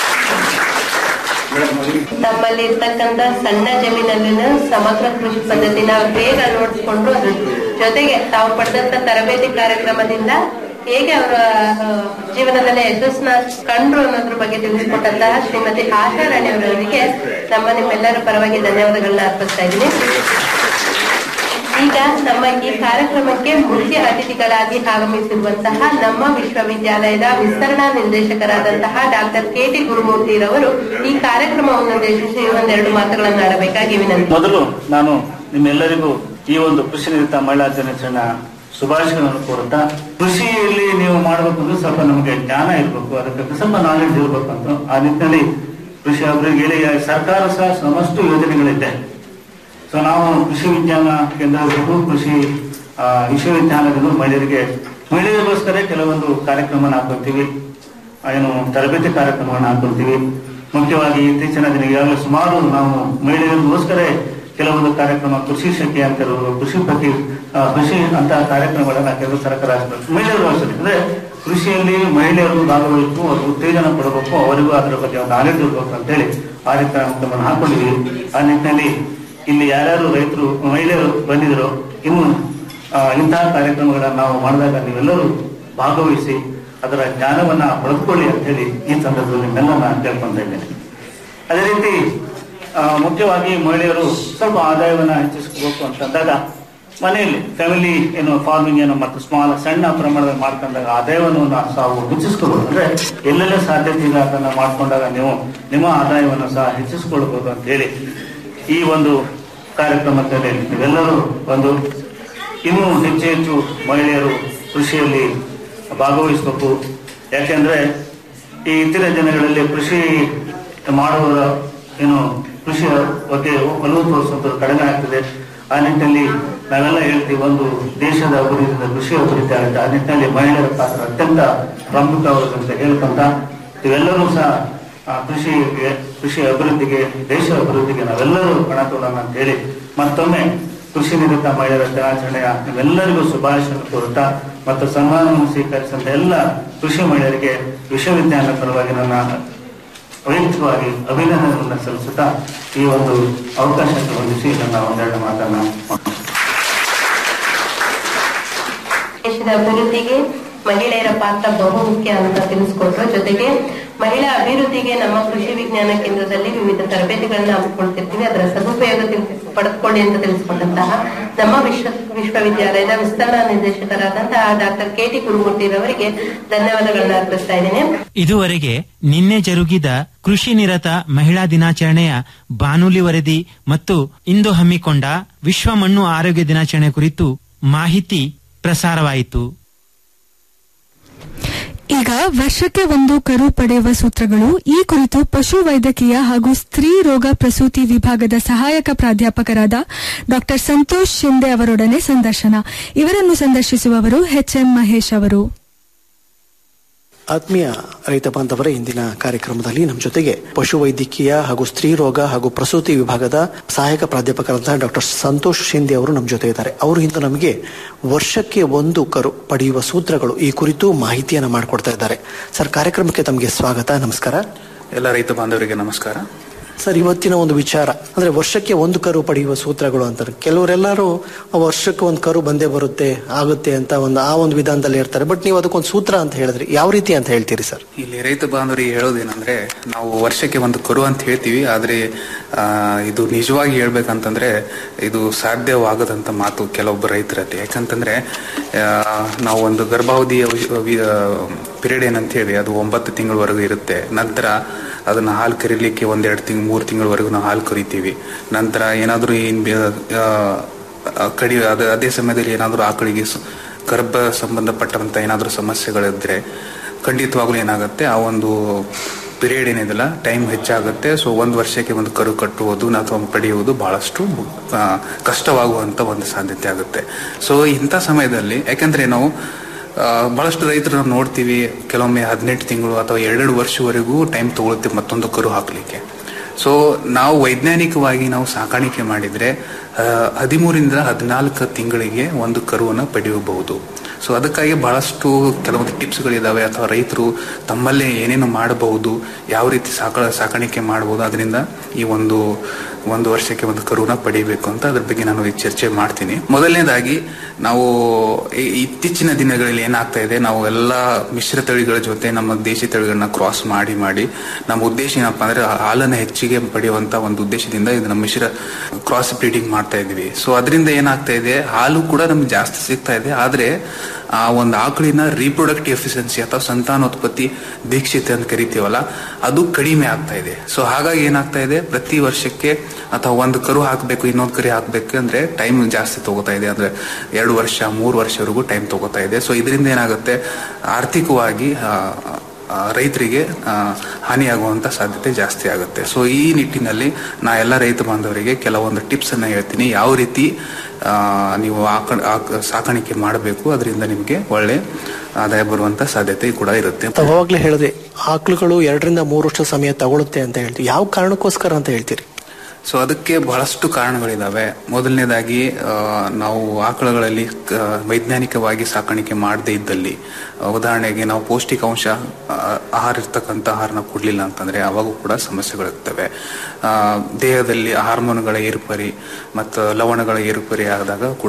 ನಮ್ಮಲ್ಲಿ ಇರ್ತಕ್ಕಂತ ಸಣ್ಣ ಜಮೀನಲ್ಲಿನ ಸಮಗ್ರ ಕೃಷಿ ಪದ್ಧತಿನ ಬೇಗ ಅಳವಡಿಸ್ಕೊಂಡು ಅದ್ರ ಜೊತೆಗೆ ತಾವು ಪಡೆದಂತ ತರಬೇತಿ ಕಾರ್ಯಕ್ರಮದಿಂದ ಹೇಗೆ ಅವರ ಆ, ಜೀವನದಲ್ಲಿ ಯಶಸ್ಸನ್ನ ಕಂಡ್ರು ಅನ್ನೋದ್ರ ಬಗ್ಗೆ ತಿಳಿಸಿಕೊಟ್ಟಂತಹ ಶ್ರೀಮತಿ ಆಶಾ ರಾಣಿ ಅವರವರಿಗೆ ನಮ್ಮ ನಿಮ್ಮೆಲ್ಲರ ಪರವಾಗಿ ಧನ್ಯವಾದಗಳನ್ನ ಅರ್ಪಿಸ್ತಾ ಇದ್ದೀನಿ ಈಗ ನಮ್ಮ ಈ ಕಾರ್ಯಕ್ರಮಕ್ಕೆ ಮುಖ್ಯ ಅತಿಥಿಗಳಾಗಿ ಆಗಮಿಸಿರುವಂತಹ ನಮ್ಮ ವಿಶ್ವವಿದ್ಯಾಲಯದ ವಿಸ್ತರಣಾ ನಿರ್ದೇಶಕರಾದಂತಹ ಡಾಕ್ಟರ್ ಕೆ ಟಿ ಗುರುಮೂರ್ತಿರವರು ಈ ಕಾರ್ಯಕ್ರಮವನ್ನು ಉದ್ದೇಶಿಸಿ ಒಂದೆರಡು ಮಾತುಗಳನ್ನು ಆಡಬೇಕಾಗಿ ವಿನಂತಿ ಮೊದಲು ನಾನು ನಿಮ್ಮೆಲ್ಲರಿಗೂ ಈ ಒಂದು ಕೃಷಿ ನಿರತ ಮಹಿಳಾ ದಿನಾಚರಣ ಶುಭಾಶಯಗಳನ್ನು ಕೋರುತ್ತಾ ಕೃಷಿಯಲ್ಲಿ ನೀವು ಮಾಡಬೇಕು ಅಂದ್ರೆ ಸ್ವಲ್ಪ ನಮಗೆ ಜ್ಞಾನ ಇರಬೇಕು ಅದಕ್ಕೆ ಸ್ವಲ್ಪ ನಾಲೆಡ್ಜ್ ಇರಬೇಕು ಅಂತ ಆ ನಿಟ್ಟಿನಲ್ಲಿ ಕೃಷಿ ಅವರಿಗೆ ಹೇಳಿ ಸರ್ಕಾರ ಸಹ ಸಮಷ್ಟು ಯೋಜನೆಗಳಿದೆ ಸೊ ನಾವು ಕೃಷಿ ವಿಜ್ಞಾನ ಕೇಂದ್ರ ಇರ್ಬೋದು ಕೃಷಿ ಆ, ವಿಶ್ವವಿದ್ಯಾಲಯದಿಂದ ಮಹಿಳೆಯರಿಗೆ ಮಹಿಳೆಯರಿಗೋಸ್ಕರ ಕೆಲವೊಂದು ಕಾರ್ಯಕ್ರಮನ ಹಾಕೊಳ್ತೀವಿ ಆ, ಏನು ತರಬೇತಿ ಕಾರ್ಯಕ್ರಮಗಳನ್ನ ಹಾಕೊಳ್ತೀವಿ ಮುಖ್ಯವಾಗಿ ಇತ್ತೀಚಿನ ದಿನ ಈಗಾಗಲೇ ಸುಮಾರು ನಾವು ಮಹಿಳೆಯರಿಗೋಸ್ಕರ ಕೆಲವೊಂದು ಕಾರ್ಯಕ್ರಮ ಕೃಷಿ ಶಕ್ತಿ ಅಂತ ಇರೋದು ಕೃಷಿ ಪ್ರತಿ ಆ, ಕೃಷಿ ಅಂತ ಕಾರ್ಯಕ್ರಮಗಳನ್ನ ಕೆಲವು ಸರ್ಕಾರ ಹಾಕ್ಬೇಕು. ಮಹಿಳೆಯರು ಅಷ್ಟೇ ಅಂದ್ರೆ ಕೃಷಿಯಲ್ಲಿ ಮಹಿಳೆಯರು ಭಾಗವಹಿಸಬೇಕು ಅವರು ಉತ್ತೇಜನ ಕೊಡಬೇಕು ಅವರಿಗೂ ಅದರ ಬಗ್ಗೆ ಒಂದು ನಾಲೆಡ್ಜ್ ಇರಬೇಕು ಅಂತೇಳಿ ಆ ರೀತಿ ಕಾರ್ಯಕ್ರಮವನ್ನು ಹಾಕೊಂಡಿದ್ದೀವಿ ಆ ನಿಟ್ಟಿನಲ್ಲಿ ಇಲ್ಲಿ ಯಾರ್ಯಾರು ರೈತರು ಮಹಿಳೆಯರು ಬಂದಿದ್ರು ಇನ್ನು ಆ, ಇಂತಹ ಕಾರ್ಯಕ್ರಮಗಳನ್ನ ನಾವು ಮಾಡಿದಾಗ ನೀವೆಲ್ಲರೂ ಭಾಗವಹಿಸಿ ಅದರ ಜ್ಞಾನವನ್ನ ಪಡೆದುಕೊಳ್ಳಿ ಅಂತ ಹೇಳಿ ಈ ಸಂದರ್ಭದಲ್ಲಿ ನಿಮ್ಮೆಲ್ಲ ನಾನು ಕೇಳ್ಕೊಂತ ಇದ್ದೇನೆ ಅದೇ ರೀತಿ ಆ, ಮುಖ್ಯವಾಗಿ ಮಹಿಳೆಯರು ಸ್ವಲ್ಪ ಆದಾಯವನ್ನ ಹೆಚ್ಚಿಸ್ಕೋಬೇಕು ಅಂತಂದಾಗ ಮನೆಯಲ್ಲಿ ಫ್ಯಾಮಿಲಿ ಏನು ಫಾರ್ಮಿಂಗ್ ಏನು ಮತ್ತು ಸ್ಮಾಲ್ ಸಣ್ಣ ಪ್ರಮಾಣದಲ್ಲಿ ಮಾಡ್ಕೊಂಡಾಗ ಆದಾಯವನ್ನು ನಾವು ಸಾವು ಹೆಚ್ಚಿಸ್ಕೋಬಹುದು ಅಂದ್ರೆ ಎಲ್ಲೆಲ್ಲ ಸಾಧ್ಯತೆ ಇದೆ ಅದನ್ನ ಮಾಡ್ಕೊಂಡಾಗ ನೀವು ನಿಮ್ಮ ಆದಾಯವನ್ನು ಸಹ ಹೆಚ್ಚಿಸ್ಕೊಳ್ಬಹುದು ಅಂತ ಹೇಳಿ ಈ ಒಂದು ಕಾರ್ಯಕ್ರಮದಲ್ಲಿ ನೀವೆಲ್ಲರೂ ಒಂದು ಇನ್ನೂ ಹೆಚ್ಚು ಹೆಚ್ಚು ಮಹಿಳೆಯರು ಕೃಷಿಯಲ್ಲಿ ಭಾಗವಹಿಸಬೇಕು ಯಾಕೆಂದ್ರೆ ಈ ಇತರ ದಿನಗಳಲ್ಲಿ ಕೃಷಿ ಮಾಡುವ ಏನು ಕೃಷಿಯ ಬಗ್ಗೆ ಒಲವು ತೋರಿಸುವಂಥದ್ದು ಕಡಿಮೆ ಆಗ್ತದೆ ಆ ನಿಟ್ಟಿನಲ್ಲಿ ನಾವೆಲ್ಲ ಹೇಳ್ತೀವಿ ಒಂದು ದೇಶದ ಅಭಿವೃದ್ಧಿಯಿಂದ ಕೃಷಿ ಅಭಿವೃದ್ಧಿ ಆಗುತ್ತೆ ಆ ನಿಟ್ಟಿನಲ್ಲಿ ಮಹಿಳೆಯರ ಪಾತ್ರ ಅತ್ಯಂತ ಪ್ರಾಮುಖ್ಯವಾದಂತ ಹೇಳ್ಕೊಂತ ಇವೆಲ್ಲರೂ ಸಹ ಆ, ಕೃಷಿಗೆ ಕೃಷಿ ಅಭಿವೃದ್ಧಿಗೆ ದೇಶ ಅಭಿವೃದ್ಧಿಗೆ ನಾವೆಲ್ಲರೂ ಪಣ ತೊಡೋಣ ಅಂತ ಹೇಳಿ ಮತ್ತೊಮ್ಮೆ ಕೃಷಿ ನಿರತ ಮಹಿಳೆಯರ ದಿನಾಚರಣೆಯ ನಿಮ್ಮೆಲ್ಲರಿಗೂ ಶುಭಾಶಯ ಕೋರುತ್ತಾ ಮತ್ತು ಸನ್ಮಾನವನ್ನು ಸ್ವೀಕರಿಸಿದ ಎಲ್ಲ ಕೃಷಿ ಮಹಿಳೆಯರಿಗೆ ವಿಶ್ವವಿದ್ಯಾಲಯ ಪರವಾಗಿ ನನ್ನ ವೈಯಕ್ತಿಕವಾಗಿ ಅಭಿನಂದನೆಗಳನ್ನು ಸಲ್ಲಿಸುತ್ತಾ ಈ ಒಂದು ಅವಕಾಶಕ್ಕೆ ಹೊಂದಿಸಿ ನನ್ನ ಒಂದೆರಡು ಮಾತನ್ನ ದೇಶದ ಅಭಿವೃದ್ಧಿಗೆ ಮಹಿಳೆಯರ ಪಾತ್ರ ಬಹುಮುಖ್ಯ ಅಂತ ತಿಳಿಸ್ಕೊಟ್ರು ಜೊತೆಗೆ ಮಹಿಳಾ ಅಭಿವೃದ್ಧಿಗೆ ನಮ್ಮ ಕೃಷಿ ವಿಜ್ಞಾನ ಕೇಂದ್ರದಲ್ಲಿ ವಿವಿಧ ತರಬೇತಿಗಳನ್ನ ಹಮ್ಮಿಕೊಳ್ತಿರ್ತೀವಿ ಅದರ ಸದುಪಯೋಗ ತಿಳ್- ಪಡೆದುಕೊಳ್ಳಿ ಅಂತ ತಿಳಿಸ್ಕೊಂಡಂತಹ ನಮ್ಮ ವಿಶ್ವ ವಿಶ್ವವಿದ್ಯಾಲಯದ ವಿಸ್ತರಣಾ ನಿರ್ದೇಶಕರಾದಂತಹ ಡಾಕ್ಟರ್ ಕೆ ಟಿ ಗುರುಮೂರ್ತಿರವರಿಗೆ ಧನ್ಯವಾದಗಳನ್ನ ಅರ್ಪಿಸ್ತಾ ಇದ್ದೇನೆ ಇದುವರೆಗೆ ನಿನ್ನೆ ಜರುಗಿದ ಕೃಷಿ ನಿರತ ಮಹಿಳಾ ದಿನಾಚರಣೆಯ ಬಾನುಲಿ ವರದಿ ಮತ್ತು ಇಂದು ಹಮ್ಮಿಕೊಂಡ ವಿಶ್ವ ಮಣ್ಣು ಆರೋಗ್ಯ ದಿನಾಚರಣೆ ಕುರಿತು ಮಾಹಿತಿ ಪ್ರಸಾರವಾಯಿತು ಈಗ ವರ್ಷಕ್ಕೆ ಒಂದು ಕರು ಪಡೆಯುವ ಸೂತ್ರಗಳು ಈ ಕುರಿತು ಪಶು ವೈದ್ಯಕೀಯ ಹಾಗೂ ಸ್ತ್ರೀ ರೋಗ ಪ್ರಸೂತಿ ವಿಭಾಗದ ಸಹಾಯಕ ಪ್ರಾಧ್ಯಾಪಕರಾದ ಡಾಕ್ಟರ್ ಸಂತೋಷ್ ಶಿಂದೆ ಅವರೊಡನೆ ಸಂದರ್ಶನ ಇವರನ್ನು ಸಂದರ್ಶಿಸುವವರು ಎಚ್ಎಂ ಮಹೇಶ್ ಅವರು ಆತ್ಮೀಯ ರೈತ ಬಾಂಧವರ ಇಂದಿನ ಕಾರ್ಯಕ್ರಮದಲ್ಲಿ ನಮ್ಮ ಜೊತೆಗೆ ಪಶುವೈದ್ಯಕೀಯ ಹಾಗೂ ಸ್ತ್ರೀ ರೋಗ ಹಾಗೂ ಪ್ರಸೂತಿ ವಿಭಾಗದ ಸಹಾಯಕ ಪ್ರಾಧ್ಯಾಪಕರಾದ ಡಾಕ್ಟರ್ ಸಂತೋಷ್ ಶಿಂದೆ ಅವರು ನಮ್ಮ ಜೊತೆ ಇದ್ದಾರೆ ಅವರು ಇಂದು ನಮಗೆ ವರ್ಷಕ್ಕೆ ಒಂದು ಕರು ಪಡೆಯುವ ಸೂತ್ರಗಳು ಈ ಕುರಿತು ಮಾಹಿತಿಯನ್ನು ಮಾಡಿಕೊಡ್ತಾ ಇದ್ದಾರೆ ಸರ್ ಕಾರ್ಯಕ್ರಮಕ್ಕೆ ತಮಗೆ ಸ್ವಾಗತ ನಮಸ್ಕಾರ ಎಲ್ಲ ರೈತ ಬಾಂಧವರಿಗೆ ನಮಸ್ಕಾರ ಸರ್ ಇವತ್ತಿನ ಒಂದು ವಿಚಾರ ಅಂದ್ರೆ ವರ್ಷಕ್ಕೆ ಒಂದು ಕರು ಪಡೆಯುವ ಸೂತ್ರಗಳು ಅಂತಾರೆ ಕೆಲವರೆಲ್ಲರೂ ವರ್ಷಕ್ಕೆ ಒಂದು ಕರು ಬಂದೇ ಬರುತ್ತೆ ಆಗುತ್ತೆ ಅಂತ ಒಂದು ಆ ಒಂದು ವಿಧಾನದಲ್ಲಿ ಇರ್ತಾರೆ ಬಟ್ ನೀವು ಅದಕ್ಕೊಂದು ಸೂತ್ರ ಅಂತ ಹೇಳಿದ್ರಿ ಯಾವ ರೀತಿ ಅಂತ ಹೇಳ್ತೀರಿ ಸರ್ ಇಲ್ಲಿ ರೈತ ಬಾಂಧವರಿಗೆ ಹೇಳೋದೇನಂದ್ರೆ ನಾವು ವರ್ಷಕ್ಕೆ ಒಂದು ಕರು ಅಂತ ಹೇಳ್ತೀವಿ ಆದ್ರೆ ಆ, ಇದು ನಿಜವಾಗಿ ಹೇಳ್ಬೇಕಂತಂದ್ರೆ ಇದು ಸಾಧ್ಯವಾಗದಂತ ಮಾತು ಕೆಲವೊಬ್ಬ ರೈತರಲ್ಲಿ ಯಾಕಂತಂದ್ರೆ ಆ, ನಾವು ಒಂದು ಗರ್ಭಾವಧಿಯ ಪೀರಿಯಡ್ ಏನಂತ ಹೇಳಿ ಅದು ಒಂಬತ್ತು ತಿಂಗಳವರೆಗೂ ಇರುತ್ತೆ ನಂತರ ಅದನ್ನ ಹಾಲು ಕರೀಲಿಕ್ಕೆ ಒಂದೆರಡು ತಿಂಗ್ ಮೂರು ತಿಂಗಳವರೆಗೂ ನಾವು ಹಾಲು ಕರಿತೀವಿ ನಂತರ ಏನಾದರೂ ಏನ್ ಬೆ- ಆ, ಆ, ಕಡಿ ಅದ ಅದೇ ಸಮಯದಲ್ಲಿ ಏನಾದರೂ ಆಕಳಿಗೆ ಸ- ಗರ್ಭ ಸಂಬಂಧಪಟ್ಟಂತ ಏನಾದರೂ ಸಮಸ್ಯೆಗಳಿದ್ರೆ ಖಂಡಿತವಾಗ್ಲೂ ಏನಾಗುತ್ತೆ ಆ ಒಂದು ಪೀರಿಯಡ್ ಏನಿದೆಲ್ಲ ಟೈಮ್ ಹೆಚ್ಚಾಗುತ್ತೆ ಸೊ ಒಂದು ವರ್ಷಕ್ಕೆ ಒಂದು ಕರು ಕಟ್ಟುವುದು ಅಥವಾ ಪಡೆಯುವುದು ಬಹಳಷ್ಟು ಆ, ಕಷ್ಟವಾಗುವಂತ ಒಂದು ಸಾಧ್ಯತೆ ಆಗುತ್ತೆ ಸೊ ಇಂಥ ಸಮಯದಲ್ಲಿ ಯಾಕಂದ್ರೆ ನಾವು ಆ, ಬಹಳಷ್ಟು ರೈತರು ನಾವು ನೋಡ್ತೀವಿ ಕೆಲವೊಮ್ಮೆ ಹದಿನೆಂಟು ತಿಂಗಳು ಅಥವಾ ಎರಡೆರಡು ವರ್ಷವರೆಗೂ ಟೈಮ್ ತಗೊಳುತ್ತೆ ಮತ್ತೊಂದು ಕರು ಹಾಕ್ಲಿಕ್ಕೆ ಸೊ ನಾವು ವೈಜ್ಞಾನಿಕವಾಗಿ ನಾವು ಸಾಕಾಣಿಕೆ ಮಾಡಿದ್ರೆ ಆ, ಹದಿಮೂರಿಂದ ಹದಿನಾಲ್ಕು ತಿಂಗಳಿಗೆ ಒಂದು ಕರುವನ್ನು ಪಡೆಯಬಹುದು ಸೊ ಅದಕ್ಕಾಗಿ ಬಹಳಷ್ಟು ಕೆಲವೊಂದು ಟಿಪ್ಸ್ಗಳಿದಾವೆ ಅಥವಾ ರೈತರು ತಮ್ಮಲ್ಲೇ ಏನೇನು ಮಾಡಬಹುದು ಯಾವ ರೀತಿ ಸಾಕ ಸಾಕಾಣಿಕೆ ಮಾಡಬಹುದು ಅದರಿಂದ ಈ ಒಂದು ಒಂದು ವರ್ಷಕ್ಕೆ ಒಂದು ಕರುನ ಪಡಿಬೇಕು ಅಂತ ಅದ್ರ ಬಗ್ಗೆ ನಾನು ಈಗ ಚರ್ಚೆ ಮಾಡ್ತೀನಿ ಮೊದಲನೇದಾಗಿ ನಾವು ಈ- ಇತ್ತೀಚಿನ ದಿನಗಳಲ್ಲಿ ಏನಾಗ್ತಾ ಇದೆ ನಾವು ಎಲ್ಲ ಮಿಶ್ರ ತಳಿಗಳ ಜೊತೆ ನಮ್ಮ ದೇಶಿ ತಳಿಗಳನ್ನ ಕ್ರಾಸ್ ಮಾಡಿ ಮಾಡಿ ನಮ್ಮ ಉದ್ದೇಶ ಏನಪ್ಪಾ ಅಂದ್ರೆ ಹಾಲನ್ನ ಹೆಚ್ಚಿಗೆ ಪಡೆಯುವಂತ ಒಂದು ಉದ್ದೇಶದಿಂದ ಇದು ನಮ್ಮ ಮಿಶ್ರ ಕ್ರಾಸ್ ಬ್ರೀಡಿಂಗ್ ಮಾಡ್ತಾ ಇದೀವಿ ಸೊ ಅದರಿಂದ ಏನಾಗ್ತಾ ಇದೆ ಹಾಲು ಕೂಡ ನಮ್ಗೆ ಜಾಸ್ತಿ ಸಿಗ್ತಾ ಇದೆ ಆದ್ರೆ ಆ ಒಂದು ಆಕಳಿನ ರೀಪ್ರೊಡಕ್ಟಿವ್ ಎಫಿಷಿಯನ್ಸಿ ಅಥವಾ ಸಂತಾನೋತ್ಪತ್ತಿ ದೀಕ್ಷಿತೆ ಅಂತ ಕರಿತೀವಲ್ಲ ಅದು ಕಡಿಮೆ ಆಗ್ತಾ ಇದೆ ಸೊ ಹಾಗಾಗಿ ಏನಾಗ್ತಾ ಇದೆ ಪ್ರತಿ ವರ್ಷಕ್ಕೆ ಅಥವಾ ಒಂದು ಕರು ಹಾಕಬೇಕು ಇನ್ನೊಂದು ಕರಿ ಹಾಕಬೇಕು ಅಂದ್ರೆ ಟೈಮ್ ಜಾಸ್ತಿ ತಗೋತಾ ಇದೆ ಅಂದ್ರೆ ಎರಡು ವರ್ಷ ಮೂರು ವರ್ಷವರೆಗೂ ಟೈಮ್ ತಗೋತಾ ಇದೆ ಸೊ ಇದರಿಂದ ಏನಾಗುತ್ತೆ ಆರ್ಥಿಕವಾಗಿ ಆ, ಆ, ರೈತರಿಗೆ ಆ, ಹಾನಿಯಾಗುವಂತ ಸಾಧ್ಯತೆ ಜಾಸ್ತಿ ಆಗುತ್ತೆ ಸೊ ಈ ನಿಟ್ಟಿನಲ್ಲಿ ನಾ ಎಲ್ಲ ರೈತ ಬಾಂಧವರಿಗೆ ಕೆಲವೊಂದು ಟಿಪ್ಸ್ ಅನ್ನ ಹೇಳ್ತೀನಿ ಯಾವ ರೀತಿ ಆ, ನೀವು ಆಕ ಆಕ- ಸಾಕಾಣಿಕೆ ಮಾಡಬೇಕು ಅದರಿಂದ ನಿಮಗೆ ಒಳ್ಳೆ ಆದಾಯ ಬರುವಂತ ಸಾಧ್ಯತೆ ಕೂಡ ಇರುತ್ತೆ ಅವಾಗ್ಲೇ ಹೇಳಿದ್ರಿ ಆಕಳುಗಳು ಎರಡರಿಂದ ಮೂರು ವರ್ಷ ಸಮಯ ತಗೊಳುತ್ತೆ ಅಂತ ಹೇಳ್ತೀವಿ ಯಾವ ಕಾರಣಕ್ಕೋಸ್ಕರ ಅಂತ ಹೇಳ್ತೀರಿ ಸೊ ಅದಕ್ಕೆ ಬಹಳಷ್ಟು ಕಾರಣಗಳಿದಾವೆ ಮೊದಲನೇದಾಗಿ ಆ, ನಾವು ಆಕಳುಗಳಲ್ಲಿ ಕ- ವೈಜ್ಞಾನಿಕವಾಗಿ ಸಾಕಾಣಿಕೆ ಮಾಡದೇ ಇದ್ದಲ್ಲಿ ಆ, ಉದಾಹರಣೆಗೆ ನಾವು ಪೌಷ್ಟಿಕಾಂಶ ಆ, ಆಹಾರ ಇರ್ತಕ್ಕಂಥ ಆಹಾರನ ಕೊಡ್ಲಿಲ್ಲ ಅಂತಂದ್ರೆ ಅವಾಗೂ ಕೂಡ ಸಮಸ್ಯೆಗಳಿರ್ತವೆ ಆ, ದೇಹದಲ್ಲಿ ಹಾರ್ಮೋನ್ಗಳ ಏರುಪರಿ ಮತ್ತು ಲವಣಗಳ ಏರುಪರಿ ಆದಾಗ ಕೂಡ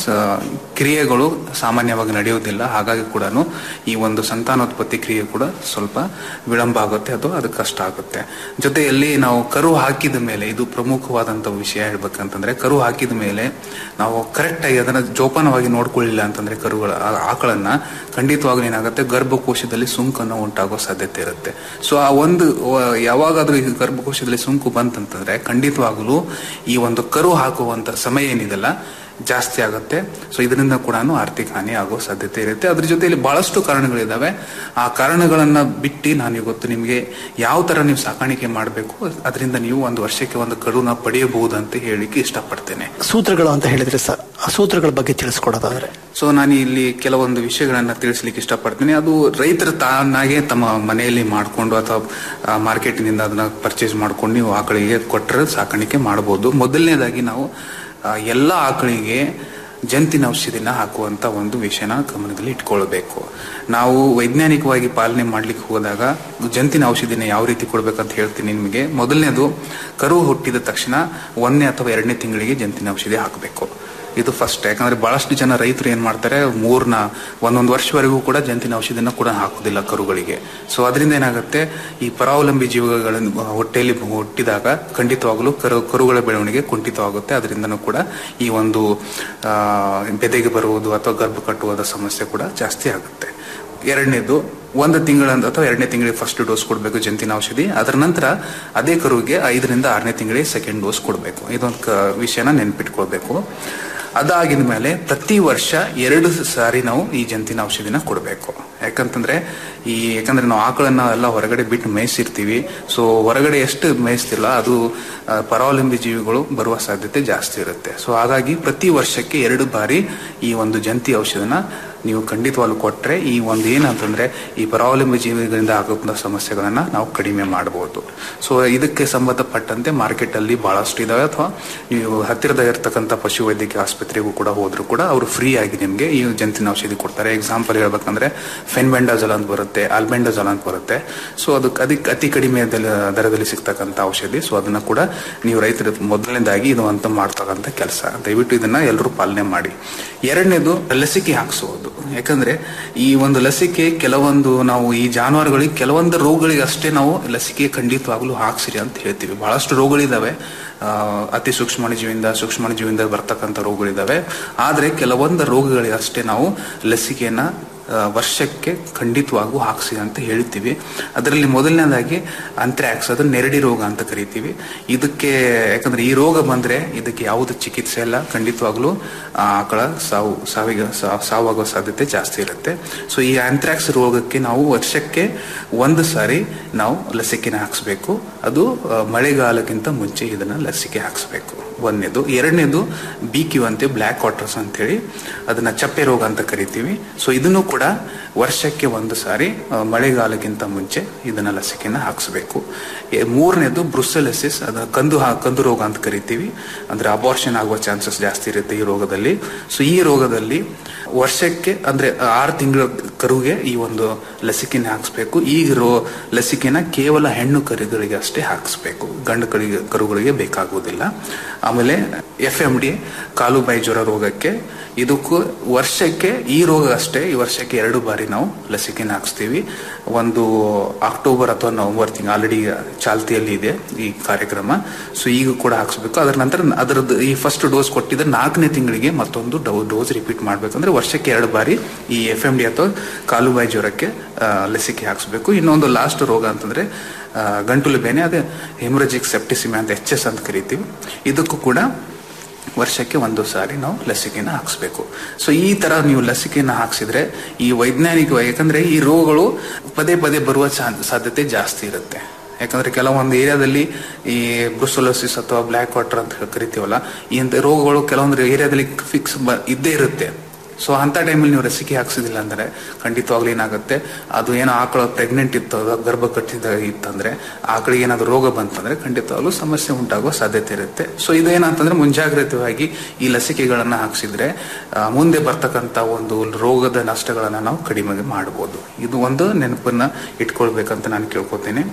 ಕ್ರಿಯೆಗಳು ಸಾಮಾನ್ಯವಾಗಿ ನಡೆಯುವುದಿಲ್ಲ ಹಾಗಾಗಿ ಕೂಡ ಈ ಒಂದು ಸಂತಾನೋತ್ಪತ್ತಿ ಕ್ರಿಯೆ ಕೂಡ ಸ್ವಲ್ಪ ವಿಳಂಬ ಆಗುತ್ತೆ ಅಥವಾ ಅದು ಕಷ್ಟ ಆಗುತ್ತೆ ಜೊತೆಯಲ್ಲಿ ನಾವು ಕರು ಹಾಕಿದ ಮೇಲೆ ಇದು ಪ್ರಮುಖವಾದಂತ ವಿಷಯ ಹೇಳ್ಬೇಕಂತಂದ್ರೆ ಕರು ಹಾಕಿದ ಮೇಲೆ ನಾವು ಕರೆಕ್ಟ್ ಆಗಿ ಅದನ್ನ ಜೋಪಾನವಾಗಿ ನೋಡ್ಕೊಳ್ಳಿಲ್ಲ ಅಂತಂದ್ರೆ ಕರುಗಳ ಆ- ಆಕಳನ್ನ ಖಂಡಿತವಾಗ್ಲೂ ಏನಾಗುತ್ತೆ ಗರ್ಭಕೋಶದಲ್ಲಿ ಸುಂಕನ್ನು ಉಂಟಾಗೋ ಸಾಧ್ಯತೆ ಇರುತ್ತೆ ಸೊ ಆ ಒಂದು ವ- ಯಾವಾಗಾದ್ರೂ ಈ ಗರ್ಭಕೋಶದಲ್ಲಿ ಸುಂಕು ಬಂತಂತಂದ್ರೆ ಖಂಡಿತವಾಗ್ಲೂ ಈ ಒಂದು ಕರು ಹಾಕುವಂತ ಸಮಯ ಏನಿದೆಲ್ಲ ಜಾಸ್ತಿ ಆಗುತ್ತೆ ಸೊ ಇದರಿಂದ ಕೂಡ ಆರ್ಥಿಕ ಹಾನಿ ಆಗೋ ಸಾಧ್ಯತೆ ಇರುತ್ತೆ ಅದ್ರ ಜೊತೆಯಲ್ಲಿ ಬಹಳಷ್ಟು ಕಾರಣಗಳಿದಾವೆ ಆ ಕಾರಣಗಳನ್ನ ಬಿಟ್ಟು ನಾನು ಇವತ್ತು ನಿಮಗೆ ಯಾವ ತರ ನೀವು ಸಾಕಾಣಿಕೆ ಮಾಡಬೇಕು ಅದರಿಂದ ನೀವು ಒಂದು ವರ್ಷಕ್ಕೆ ಒಂದು ಕರುನ ಪಡೆಯಬಹುದು ಅಂತ ಹೇಳಿಕ್ಕೆ ಇಷ್ಟಪಡ್ತೇನೆ ಸೂತ್ರಗಳು ಅಂತ ಹೇಳಿದ್ರೆ ಸರ್ ಆ ಸೂತ್ರಗಳ ಬಗ್ಗೆ ತಿಳಿಸ್ಕೊಡೋದಾದ್ರೆ ಸೊ ನಾನು ಇಲ್ಲಿ ಕೆಲವೊಂದು ವಿಷಯಗಳನ್ನ ತಿಳಿಸ್ಲಿಕ್ಕೆ ಇಷ್ಟಪಡ್ತೀನಿ ಅದು ರೈತರು ತಾನಾಗೆ ತಮ್ಮ ಮನೆಯಲ್ಲಿ ಮಾಡಿಕೊಂಡು ಅಥವಾ ಮಾರ್ಕೆಟಿನಿಂದ ಅದನ್ನ ಪರ್ಚೇಸ್ ಮಾಡ್ಕೊಂಡು ನೀವು ಆಕಳಿಗೆ ಕೊಟ್ಟರೆ ಸಾಕಾಣಿಕೆ ಮಾಡಬಹುದು ಮೊದಲನೇದಾಗಿ ನಾವು ಆ, ಎಲ್ಲ ಆಕಳಿಗೆ ಜಂತಿನ ಔಷಧಿನ ಹಾಕುವಂತ ಒಂದು ವಿಷಯನ ಗಮನದಲ್ಲಿ ಇಟ್ಕೊಳ್ಬೇಕು ನಾವು ವೈಜ್ಞಾನಿಕವಾಗಿ ಪಾಲನೆ ಮಾಡ್ಲಿಕ್ಕೆ ಹೋದಾಗ ಜಂತಿನ ಔಷಧಿನ ಯಾವ ರೀತಿ ಕೊಡ್ಬೇಕಂತ ಹೇಳ್ತೀನಿ ನಿಮಗೆ ಮೊದಲನೇದು ಕರು ಹುಟ್ಟಿದ ತಕ್ಷಣ ಒಂದನೇ ಅಥವಾ ಎರಡನೇ ತಿಂಗಳಿಗೆ ಜಂತಿನ ಔಷಧಿ ಹಾಕಬೇಕು ಇದು ಫಸ್ಟ್ ಯಾಕಂದ್ರೆ ಬಹಳಷ್ಟು ಜನ ರೈತರು ಏನ್ ಮಾಡ್ತಾರೆ ಮೂರ್ನ ಒಂದೊಂದು ವರ್ಷವರೆಗೂ ಕೂಡ ಜಂತಿನ ಔಷಧಿನ ಕೂಡ ಹಾಕುದಿಲ್ಲ ಕರುಗಳಿಗೆ ಸೊ ಅದರಿಂದ ಏನಾಗುತ್ತೆ ಈ ಪರಾವಲಂಬಿ ಜೀವಗಳನ್ನು ಹೊಟ್ಟೆಯಲ್ಲಿ ಹುಟ್ಟಿದಾಗ ಖಂಡಿತವಾಗಲೂ ಕರು ಕರುಗಳ ಬೆಳವಣಿಗೆ ಕುಂಠಿತವಾಗುತ್ತೆ ಅದರಿಂದನೂ ಕೂಡ ಈ ಒಂದು ಆ, ಬೆದೆಗೆ ಬರುವುದು ಅಥವಾ ಗರ್ಭ ಕಟ್ಟುವುದ ಸಮಸ್ಯೆ ಕೂಡ ಜಾಸ್ತಿ ಆಗುತ್ತೆ ಎರಡನೇದು ಒಂದು ತಿಂಗಳ ಅಥವಾ ಎರಡನೇ ತಿಂಗಳಿಗೆ ಫಸ್ಟ್ ಡೋಸ್ ಕೊಡಬೇಕು ಜಂತಿನ ಔಷಧಿ ಅದರ ನಂತರ ಅದೇ ಕರುವಿಗೆ ಐದರಿಂದ ಆರನೇ ತಿಂಗಳಿಗೆ ಸೆಕೆಂಡ್ ಡೋಸ್ ಕೊಡಬೇಕು ಇದೊಂದು ಕ- ವಿಷಯನ ನೆನ್ಪಿಟ್ಕೊಳ್ಬೇಕು ಅದಾಗಿದ ಮೇಲೆ ಪ್ರತಿ ವರ್ಷ ಎರಡು ಸಾರಿ ನಾವು ಈ ಜಂತಿನ ಔಷಧಿನ ಕೊಡಬೇಕು ಯಾಕಂತಂದ್ರೆ ಈ ಯಾಕಂದ್ರೆ ನಾವು ಆಕಳನ್ನ ಎಲ್ಲ ಹೊರಗಡೆ ಬಿಟ್ಟು ಮೇಯಿಸಿರ್ತೀವಿ ಸೊ ಹೊರಗಡೆ ಎಷ್ಟು ಮೇಯಿಸ್ತಿಲ್ಲ ಅದು ಆ, ಪರಾವಲಂಬಿ ಜೀವಿಗಳು ಬರುವ ಸಾಧ್ಯತೆ ಜಾಸ್ತಿ ಇರುತ್ತೆ ಸೊ ಹಾಗಾಗಿ ಪ್ರತಿ ವರ್ಷಕ್ಕೆ ಎರಡು ಬಾರಿ ಈ ಒಂದು ಜಂತಿ ಔಷಧನ ನೀವು ಖಂಡಿತವಾಗ್ಲೂ ಕೊಟ್ರೆ ಈ ಒಂದು ಏನಂತಂದ್ರೆ ಈ ಪರಾವಲಂಬಿ ಜೀವಿಗಳಿಂದ ಆಗುವಂತಹ ಸಮಸ್ಯೆಗಳನ್ನ ನಾವು ಕಡಿಮೆ ಮಾಡಬಹುದು ಸೊ ಇದಕ್ಕೆ ಸಂಬಂಧಪಟ್ಟಂತೆ ಮಾರ್ಕೆಟ್ ಅಲ್ಲಿ ಬಹಳಷ್ಟು ಇದಾವೆ ಅಥವಾ ನೀವು ಹತ್ತಿರದ ಇರತಕ್ಕಂತ ಪಶು ವೈದ್ಯಕೀಯ ಆಸ್ಪತ್ರೆಗೂ ಕೂಡ ಹೋದ್ರು ಕೂಡ ಅವರು ಫ್ರೀ ಆಗಿ ನಿಮಗೆ ಈ ಜಂತಿನ ಔಷಧಿ ಕೊಡ್ತಾರೆ ಎಕ್ಸಾಂಪಲ್ ಹೇಳ್ಬೇಕಂದ್ರೆ ಫೆನ್ಬೆಂಡಾಜಲ್ ಅಂತ ಬರುತ್ತೆ ಆಲ್ಬೆಂಡಾಜಲ್ ಅಂತ ಬರುತ್ತೆ ಸೊ ಅದಕ್ಕೆ ಅದಕ್ಕೆ ಅತಿ ಕಡಿಮೆ ದರ- ದರದಲ್ಲಿ ಸಿಗ್ತಕ್ಕಂತ ಔಷಧಿ ಸೊ ಅದನ್ನ ಕೂಡ ನೀವು ರೈತರ ಮೊದಲನೇದಾಗಿ ಇದು ಅಂತ ಮಾಡ್ತಕ್ಕಂಥ ಕೆಲಸ ದಯವಿಟ್ಟು ಇದನ್ನ ಎಲ್ಲರೂ ಪಾಲನೆ ಮಾಡಿ ಎರಡನೇದು ಲಸಿಕೆ ಹಾಕ್ಸೋದು ಯಾಕಂದ್ರೆ ಈ ಒಂದು ಲಸಿಕೆ ಕೆಲವೊಂದು ನಾವು ಈ ಜಾನುವಾರುಗಳಿಗೆ ಕೆಲವೊಂದು ರೋಗಗಳಿಗೆ ಅಷ್ಟೇ ನಾವು ಲಸಿಕೆ ಖಂಡಿತವಾಗ್ಲೂ ಹಾಕ್ಸಿರಿ ಅಂತ ಹೇಳ್ತೀವಿ ಬಹಳಷ್ಟು ರೋಗಗಳಿದಾವೆ ಆ, ಅತಿ ಸೂಕ್ಷ್ಮಾಣುಜೀವಿಯಿಂದ ಸೂಕ್ಷ್ಮಾಣುಜೀವಿಯಿಂದ ಬರ್ತಕ್ಕಂಥ ರೋಗಗಳಿದಾವೆ ಆದ್ರೆ ಕೆಲವೊಂದು ರೋಗಗಳಿಗೆ ಅಷ್ಟೇ ನಾವು ಲಸಿಕೆಯನ್ನ ಆ, ವರ್ಷಕ್ಕೆ ಖಂಡಿತವಾಗೂ ಹಾಕ್ಸಿ ಅಂತ ಹೇಳ್ತೀವಿ ಅದರಲ್ಲಿ ಮೊದಲನೇದಾಗಿ ಅಂತ್ರಾಕ್ಸ್ ಅದು ನೆರಡಿ ರೋಗ ಅಂತ ಕರಿತೀವಿ ಇದಕ್ಕೆ ಯಾಕಂದ್ರೆ ಈ ರೋಗ ಬಂದ್ರೆ ಇದಕ್ಕೆ ಯಾವುದು ಚಿಕಿತ್ಸೆ ಇಲ್ಲ ಖಂಡಿತವಾಗ್ಲೂ ಆ ಆಕಳ ಸಾವು ಸಾವಿಗೆ ಸಾ- ಸಾವಾಗೋ ಸಾಧ್ಯತೆ ಜಾಸ್ತಿ ಇರುತ್ತೆ ಸೊ ಈ ಆಂಥ್ರಾಕ್ಸ್ ರೋಗಕ್ಕೆ ನಾವು ವರ್ಷಕ್ಕೆ ಒಂದು ಸಾರಿ ನಾವು ಲಸಿಕೆನ ಹಾಕ್ಸ್ಬೇಕು ಅದು ಆ, ಮಳೆಗಾಲಕ್ಕಿಂತ ಮುಂಚೆ ಇದನ್ನ ಲಸಿಕೆ ಹಾಕ್ಸ್ಬೇಕು ಒಂದನೇದು ಎರಡನೇದು ಬಿ ಕ್ಯೂ ಅಂತೆ ಬ್ಲ್ಯಾಕ್ ವಾಟರ್ಸ್ ಅಂತ ಹೇಳಿ ಅದನ್ನ ಚಪ್ಪೆ ರೋಗ ಅಂತ ಕರಿತೀವಿ ಸೊ ಇದನ್ನು ಕೂಡ ವರ್ಷಕ್ಕೆ ಒಂದು ಸಾರಿ ಆ, ಮಳೆಗಾಲಕ್ಕಿಂತ ಮುಂಚೆ ಇದನ್ನ ಲಸಿಕೆನ ಹಾಕ್ಸ್ಬೇಕು ಎ- ಮೂರನೇದು ಬ್ರುಸೆಲಸಿಸ್ ಅದ ಕಂದು ಹಾ- ಕಂದು ರೋಗ ಅಂತ ಕರಿತೀವಿ ಅಂದ್ರೆ ಅಬಾರ್ಷನ್ ಆಗುವ ಚಾನ್ಸಸ್ ಜಾಸ್ತಿ ಇರುತ್ತೆ ಈ ರೋಗದಲ್ಲಿ ಸೊ ಈ ರೋಗದಲ್ಲಿ ವರ್ಷಕ್ಕೆ ಅಂದ್ರೆ ಆರು ತಿಂಗಳ ಕರುಗೆ ಈ ಒಂದು ಲಸಿಕೆನ ಹಾಕ್ಸ್ಬೇಕು ಈ ರೋ ಲಸಿಕೆನ ಕೇವಲ ಹೆಣ್ಣು ಕರುಗಳಿಗೆ ಅಷ್ಟೇ ಹಾಕಿಸ್ಬೇಕು ಗಂಡು ಕರಿಗೆ ಕರುಗಳಿಗೆ ಬೇಕಾಗುವುದಿಲ್ಲ ಆಮೇಲೆ ಎಫ್ ಎಂ ಡಿ ಕಾಲು ಬಾಯಿ ಜ್ವರ ರೋಗಕ್ಕೆ ಇದಕ್ಕೂ ವರ್ಷಕ್ಕೆ ಈ ರೋಗ ಅಷ್ಟೇ ಈ ವರ್ಷಕ್ಕೆ ಎರಡು ಬಾರಿ ನಾವು ಲಸಿಕೆನ ಹಾಕ್ಸ್ತೀವಿ ಒಂದು ಅಕ್ಟೋಬರ್ ಅಥವಾ ನವೆಂಬರ್ ತಿಂಗಳು ಆಲ್ರೆಡಿ ಚಾಲ್ತಿಯಲ್ಲಿ ಇದೆ ಈ ಕಾರ್ಯಕ್ರಮ ಸೊ ಈಗ ಕೂಡ ಹಾಕ್ಸ್ಬೇಕು ಅದರ ನಂತರ ಅದರದ್ದು ಈ ಫಸ್ಟ್ ಡೋಸ್ ಕೊಟ್ಟಿದ್ದ ನಾಲ್ಕನೇ ತಿಂಗಳಿಗೆ ಮತ್ತೊಂದು ಡೋಸ್ ರಿಪೀಟ್ ಮಾಡ್ಬೇಕಂದ್ರೆ ವರ್ಷಕ್ಕೆ ಎರಡು ಬಾರಿ ಈ ಎಫ್ ಎಂ ಡಿ ಅಥವಾ ಕಾಲುಬಾಯಿ ಜ್ವರಕ್ಕೆ ಆ, ಲಸಿಕೆ ಹಾಕ್ಸ್ಬೇಕು ಇನ್ನೊಂದು ಲಾಸ್ಟ್ ರೋಗ ಅಂತಂದ್ರೆ ಆ, ಗಂಟಲು ಬೇನೆ ಅದೇ ಹೆಮರಜಿಕ್ ಸೆಪ್ಟಿಸಿಮೆ ಅಂತ ಎಚ್ ಎಸ್ ಅಂತ ಕರಿತೀವಿ ಇದಕ್ಕೂ ಕೂಡ ವರ್ಷಕ್ಕೆ ಒಂದು ಸಾರಿ ನಾವು ಲಸಿಕೆನ ಹಾಕ್ಸ್ಬೇಕು ಸೊ ಈ ತರ ನೀವು ಲಸಿಕೆನ ಹಾಕ್ಸಿದ್ರೆ ಈ ವೈಜ್ಞಾನಿಕವಾಗಿ ಯಾಕಂದ್ರೆ ಈ ರೋಗಗಳು ಪದೇ ಪದೇ ಬರುವ ಚಾ- ಸಾಧ್ಯತೆ ಜಾಸ್ತಿ ಇರುತ್ತೆ ಯಾಕಂದ್ರೆ ಕೆಲವೊಂದು ಏರಿಯಾದಲ್ಲಿ ಈ ಬ್ರುಸೋಲೋಸಿಸ್ ಅಥವಾ ಬ್ಲ್ಯಾಕ್ ವಾಟರ್ ಅಂತ ಹೇಳಿ ಕರಿತೀವಲ್ಲ ಈ ಇಂಥ ರೋಗಗಳು ಕೆಲವೊಂದು ಏರಿಯಾದಲ್ಲಿ ಫಿಕ್ಸ್ ಇದ್ದೇ ಇರುತ್ತೆ ಸೊ ಅಂತ ಟೈಮಲ್ಲಿ ನೀವು ಲಸಿಕೆ ಹಾಕ್ಸಿದಿಲ್ಲ ಅಂದ್ರೆ ಖಂಡಿತವಾಗ್ಲೂ ಏನಾಗುತ್ತೆ ಅದು ಏನೋ ಆಕಳ ಪ್ರೆಗ್ನೆಂಟ್ ಇತ್ತು ಅದು ಗರ್ಭ ಕಟ್ಟಿದ ಇತ್ತಂದ್ರೆ ಆಕಳಿಗೆ ಏನಾದ್ರು ರೋಗ ಬಂತಂದ್ರೆ ಖಂಡಿತವಾಗ್ಲೂ ಸಮಸ್ಯೆ ಉಂಟಾಗುವ ಸಾಧ್ಯತೆ ಇರುತ್ತೆ ಸೊ ಇದೇನಂತಂದ್ರೆ ಮುಂಜಾಗ್ರತವಾಗಿ ಈ ಲಸಿಕೆಗಳನ್ನ ಹಾಕ್ಸಿದ್ರೆ ಆ, ಮುಂದೆ ಬರ್ತಕ್ಕಂತ ಒಂದು ರೋಗದ ನಷ್ಟಗಳನ್ನ ನಾವು ಕಡಿಮೆ ಮಾಡಬಹುದು ಇದು ಒಂದು ನೆನಪನ್ನ ಇಟ್ಕೊಳ್ಬೇಕಂತ ನಾನು ಕೇಳ್ಕೊತೇನೆ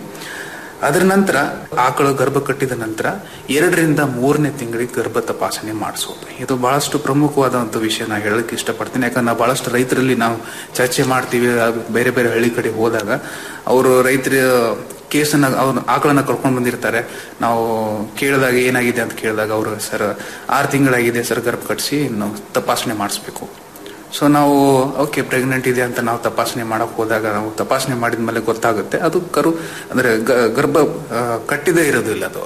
ಅದರ ನಂತರ ಆಕಳು ಗರ್ಭ ಕಟ್ಟಿದ ನಂತರ ಎರಡರಿಂದ ಮೂರನೇ ತಿಂಗಳಿಗೆ ಗರ್ಭ ತಪಾಸಣೆ ಮಾಡಿಸೋದು ಇದು ಬಹಳಷ್ಟು ಪ್ರಮುಖವಾದಂತ ವಿಷಯ ನಾ ಹೇಳಕ್ ಇಷ್ಟಪಡ್ತೀನಿ ಯಾಕಂದ್ರೆ ನಾವು ಬಹಳಷ್ಟು ರೈತರಲ್ಲಿ ನಾವು ಚರ್ಚೆ ಮಾಡ್ತೀವಿ ಅದು ಬೇರೆ ಬೇರೆ ಹಳ್ಳಿ ಕಡೆ ಹೋದಾಗ ಅವರು ರೈತರ ಕೇಸನ್ನ ಅವ್ರು ಆಕಳನ್ನ ಕರ್ಕೊಂಡು ಬಂದಿರ್ತಾರೆ ನಾವು ಕೇಳಿದಾಗ ಏನಾಗಿದೆ ಅಂತ ಕೇಳಿದಾಗ ಅವರು ಸರ್ ಆರು ತಿಂಗಳಾಗಿದೆ ಸರ್ ಗರ್ಭ ಕಟ್ಟಿಸಿ ನಾವು ತಪಾಸಣೆ ಮಾಡಿಸ್ಬೇಕು ಸೊ ನಾವು ಓಕೆ ಪ್ರೆಗ್ನೆಂಟ್ ಇದೆ ಅಂತ ನಾವು ತಪಾಸಣೆ ಮಾಡಕ್ ಹೋದಾಗ ನಾವು ತಪಾಸಣೆ ಮಾಡಿದ ಮೇಲೆ ಗೊತ್ತಾಗುತ್ತೆ ಅದು ಕರು ಅಂದ್ರೆ ಗ- ಗರ್ಭ ಆ, ಕಟ್ಟಿದೇ ಇರೋದಿಲ್ಲ ಅದು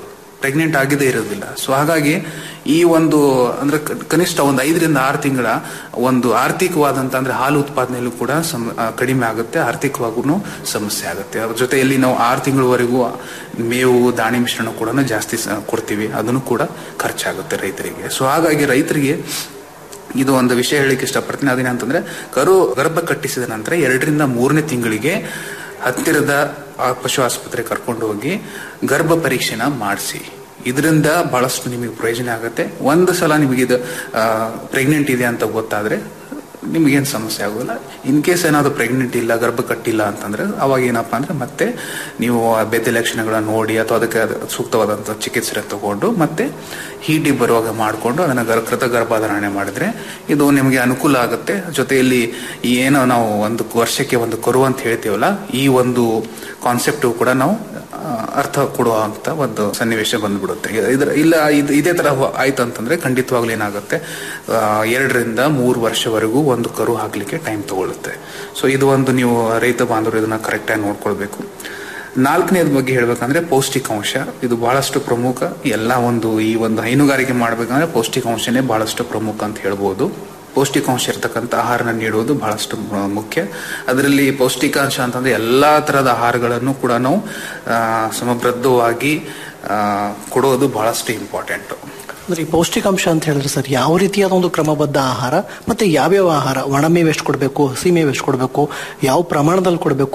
ಪ್ರೆಗ್ನೆಂಟ್ ಆಗದೇ ಇರೋದಿಲ್ಲ ಸೊ ಹಾಗಾಗಿ ಈ ಒಂದು ಅಂದ್ರೆ ಕ- ಕನಿಷ್ಠ ಒಂದು ಐದರಿಂದ ಆರು ತಿಂಗಳ ಒಂದು ಆರ್ಥಿಕವಾದಂತ ಅಂದ್ರೆ ಹಾಲು ಉತ್ಪಾದನೆಯಲ್ಲೂ ಕೂಡ ಸಮ- ಆ, ಕಡಿಮೆ ಆಗುತ್ತೆ ಆರ್ಥಿಕವಾಗೂ ಸಮಸ್ಯೆ ಆಗುತ್ತೆ ಅದ್ರ ಜೊತೆಯಲ್ಲಿ ನಾವು ಆರು ತಿಂಗಳವರೆಗೂ ಮೇವು ದಾಣಿ ಮಿಶ್ರಣ ಕೂಡ ಜಾಸ್ತಿ ಸ- ಕೊಡ್ತೀವಿ ಅದನ್ನು ಕೂಡ ಖರ್ಚಾಗುತ್ತೆ ರೈತರಿಗೆ ಸೊ ಹಾಗಾಗಿ ರೈತರಿಗೆ ಇದು ಒಂದು ವಿಷಯ ಹೇಳಿಕ್ಕೆ ಇಷ್ಟಪಡ್ತೀನಿ ಅದೇನಂತಂದ್ರೆ ಕರು ಗರ್ಭ ಕಟ್ಟಿಸಿದ ನಂತರ ಎರಡರಿಂದ ಮೂರನೇ ತಿಂಗಳಿಗೆ ಹತ್ತಿರದ ಆ ಪಶು ಆಸ್ಪತ್ರೆ ಕರ್ಕೊಂಡು ಹೋಗಿ ಗರ್ಭ ಪರೀಕ್ಷೆನ ಮಾಡಿಸಿ ಇದರಿಂದ ಬಹಳಷ್ಟು ನಿಮಗೆ ಪ್ರಯೋಜನ ಆಗುತ್ತೆ ಒಂದು ಸಲ ನಿಮಗೆ ಇದು ಪ್ರೆಗ್ನೆಂಟ್ ಇದೆ ಅಂತ ಗೊತ್ತಾದ್ರೆ ನಿಮಗೇನು ಸಮಸ್ಯೆ ಆಗೋದಿಲ್ಲ ಇನ್ ಕೇಸ್ ಏನಾದ್ರು ಪ್ರೆಗ್ನೆಂಟ್ ಇಲ್ಲ ಗರ್ಭ ಕಟ್ಟಿಲ್ಲ ಅಂತಂದ್ರೆ ಅವಾಗ ಏನಪ್ಪಾ ಅಂದ್ರೆ ಮತ್ತೆ ನೀವು ಆ ಬೆದ್ದೆ ಲಕ್ಷಣಗಳನ್ನ ನೋಡಿ ಅಥವಾ ಅದಕ್ಕೆ ಅದು ಸೂಕ್ತವಾದಂಥ ಚಿಕಿತ್ಸೆ ತಗೊಂಡು ಮತ್ತೆ ಹೀಟಿ ಬರುವಾಗ ಮಾಡಿಕೊಂಡು ಅದನ್ನ ಗರ್ ಕೃತ ಗರ್ಭಧಾರಣೆ ಮಾಡಿದ್ರೆ ಇದು ನಿಮಗೆ ಅನುಕೂಲ ಆಗುತ್ತೆ ಜೊತೆಯಲ್ಲಿ ಈ ಏನೋ ನಾವು ಒಂದು ವರ್ಷಕ್ಕೆ ಒಂದು ಕರು ಅಂತ ಹೇಳ್ತೀವಲ್ಲ ಈ ಒಂದು ಕಾನ್ಸೆಪ್ಟ್ ಕೂಡ ನಾವು ಆ, ಅರ್ಥ ಕೊಡುವಂತ ಒಂದು ಸನ್ನಿವೇಶ ಬಂದ್ಬಿಡುತ್ತೆ ಇದರ ಇಲ್ಲ ಇದು ಇದೇ ತರ ಆಯ್ತು ಅಂತಂದ್ರೆ ಖಂಡಿತವಾಗ್ಲೂ ಏನಾಗುತ್ತೆ ಆ, ಎರಡರಿಂದ ಮೂರು ವರ್ಷವರೆಗೂ ಒಂದು ಕರು ಹಾಕ್ಲಿಕ್ಕೆ ಟೈಮ್ ತಗೊಳುತ್ತೆ ಸೊ ಇದು ಒಂದು ನೀವು ರೈತ ಬಾಂಧವರು ಇದನ್ನ ಕರೆಕ್ಟ್ ಆಗಿ ನೋಡ್ಕೊಳ್ಬೇಕು ನಾಲ್ಕನೇದ ಬಗ್ಗೆ ಹೇಳ್ಬೇಕಂದ್ರೆ ಪೌಷ್ಟಿಕಾಂಶ ಇದು ಬಹಳಷ್ಟು ಪ್ರಮುಖ ಎಲ್ಲ ಒಂದು ಈ ಒಂದು ಹೈನುಗಾರಿಕೆ ಮಾಡ್ಬೇಕಂದ್ರೆ ಪೌಷ್ಟಿಕಾಂಶನೇ ಬಹಳಷ್ಟು ಪ್ರಮುಖ ಅಂತ ಹೇಳ್ಬೋದು ಪೌಷ್ಟಿಕಾಂಶ ಇರತಕ್ಕಂಥ ಆಹಾರನ ನೀಡುವುದು ಬಹಳಷ್ಟು ಮ- ಮುಖ್ಯ ಅದರಲ್ಲಿ ಪೌಷ್ಟಿಕಾಂಶ ಅಂತಂದ್ರೆ ಎಲ್ಲಾ ತರಹದ ಆಹಾರಗಳನ್ನು ಕೂಡ ನಾವು ಆ, ಸಮಬದ್ಧವಾಗಿ ಆ, ಕೊಡೋದು ಬಹಳಷ್ಟು ಇಂಪಾರ್ಟೆಂಟ್ ಅಂದ್ರೆ ಈ ಪೌಷ್ಟಿಕಾಂಶ ಅಂತ ಹೇಳಿದ್ರೆ ಸರ್ ಯಾವ ರೀತಿಯಾದ ಒಂದು ಕ್ರಮಬದ್ಧ ಆಹಾರ ಮತ್ತೆ ಯಾವ್ಯಾವ ಆಹಾರ ಒಣಮೇವು ಎಷ್ಟು ಕೊಡಬೇಕು ಹಸಿ ಮೇವು ಎಷ್ಟು ಕೊಡಬೇಕು ಯಾವ ಪ್ರಮಾಣದಲ್ಲಿ ಕೊಡಬೇಕು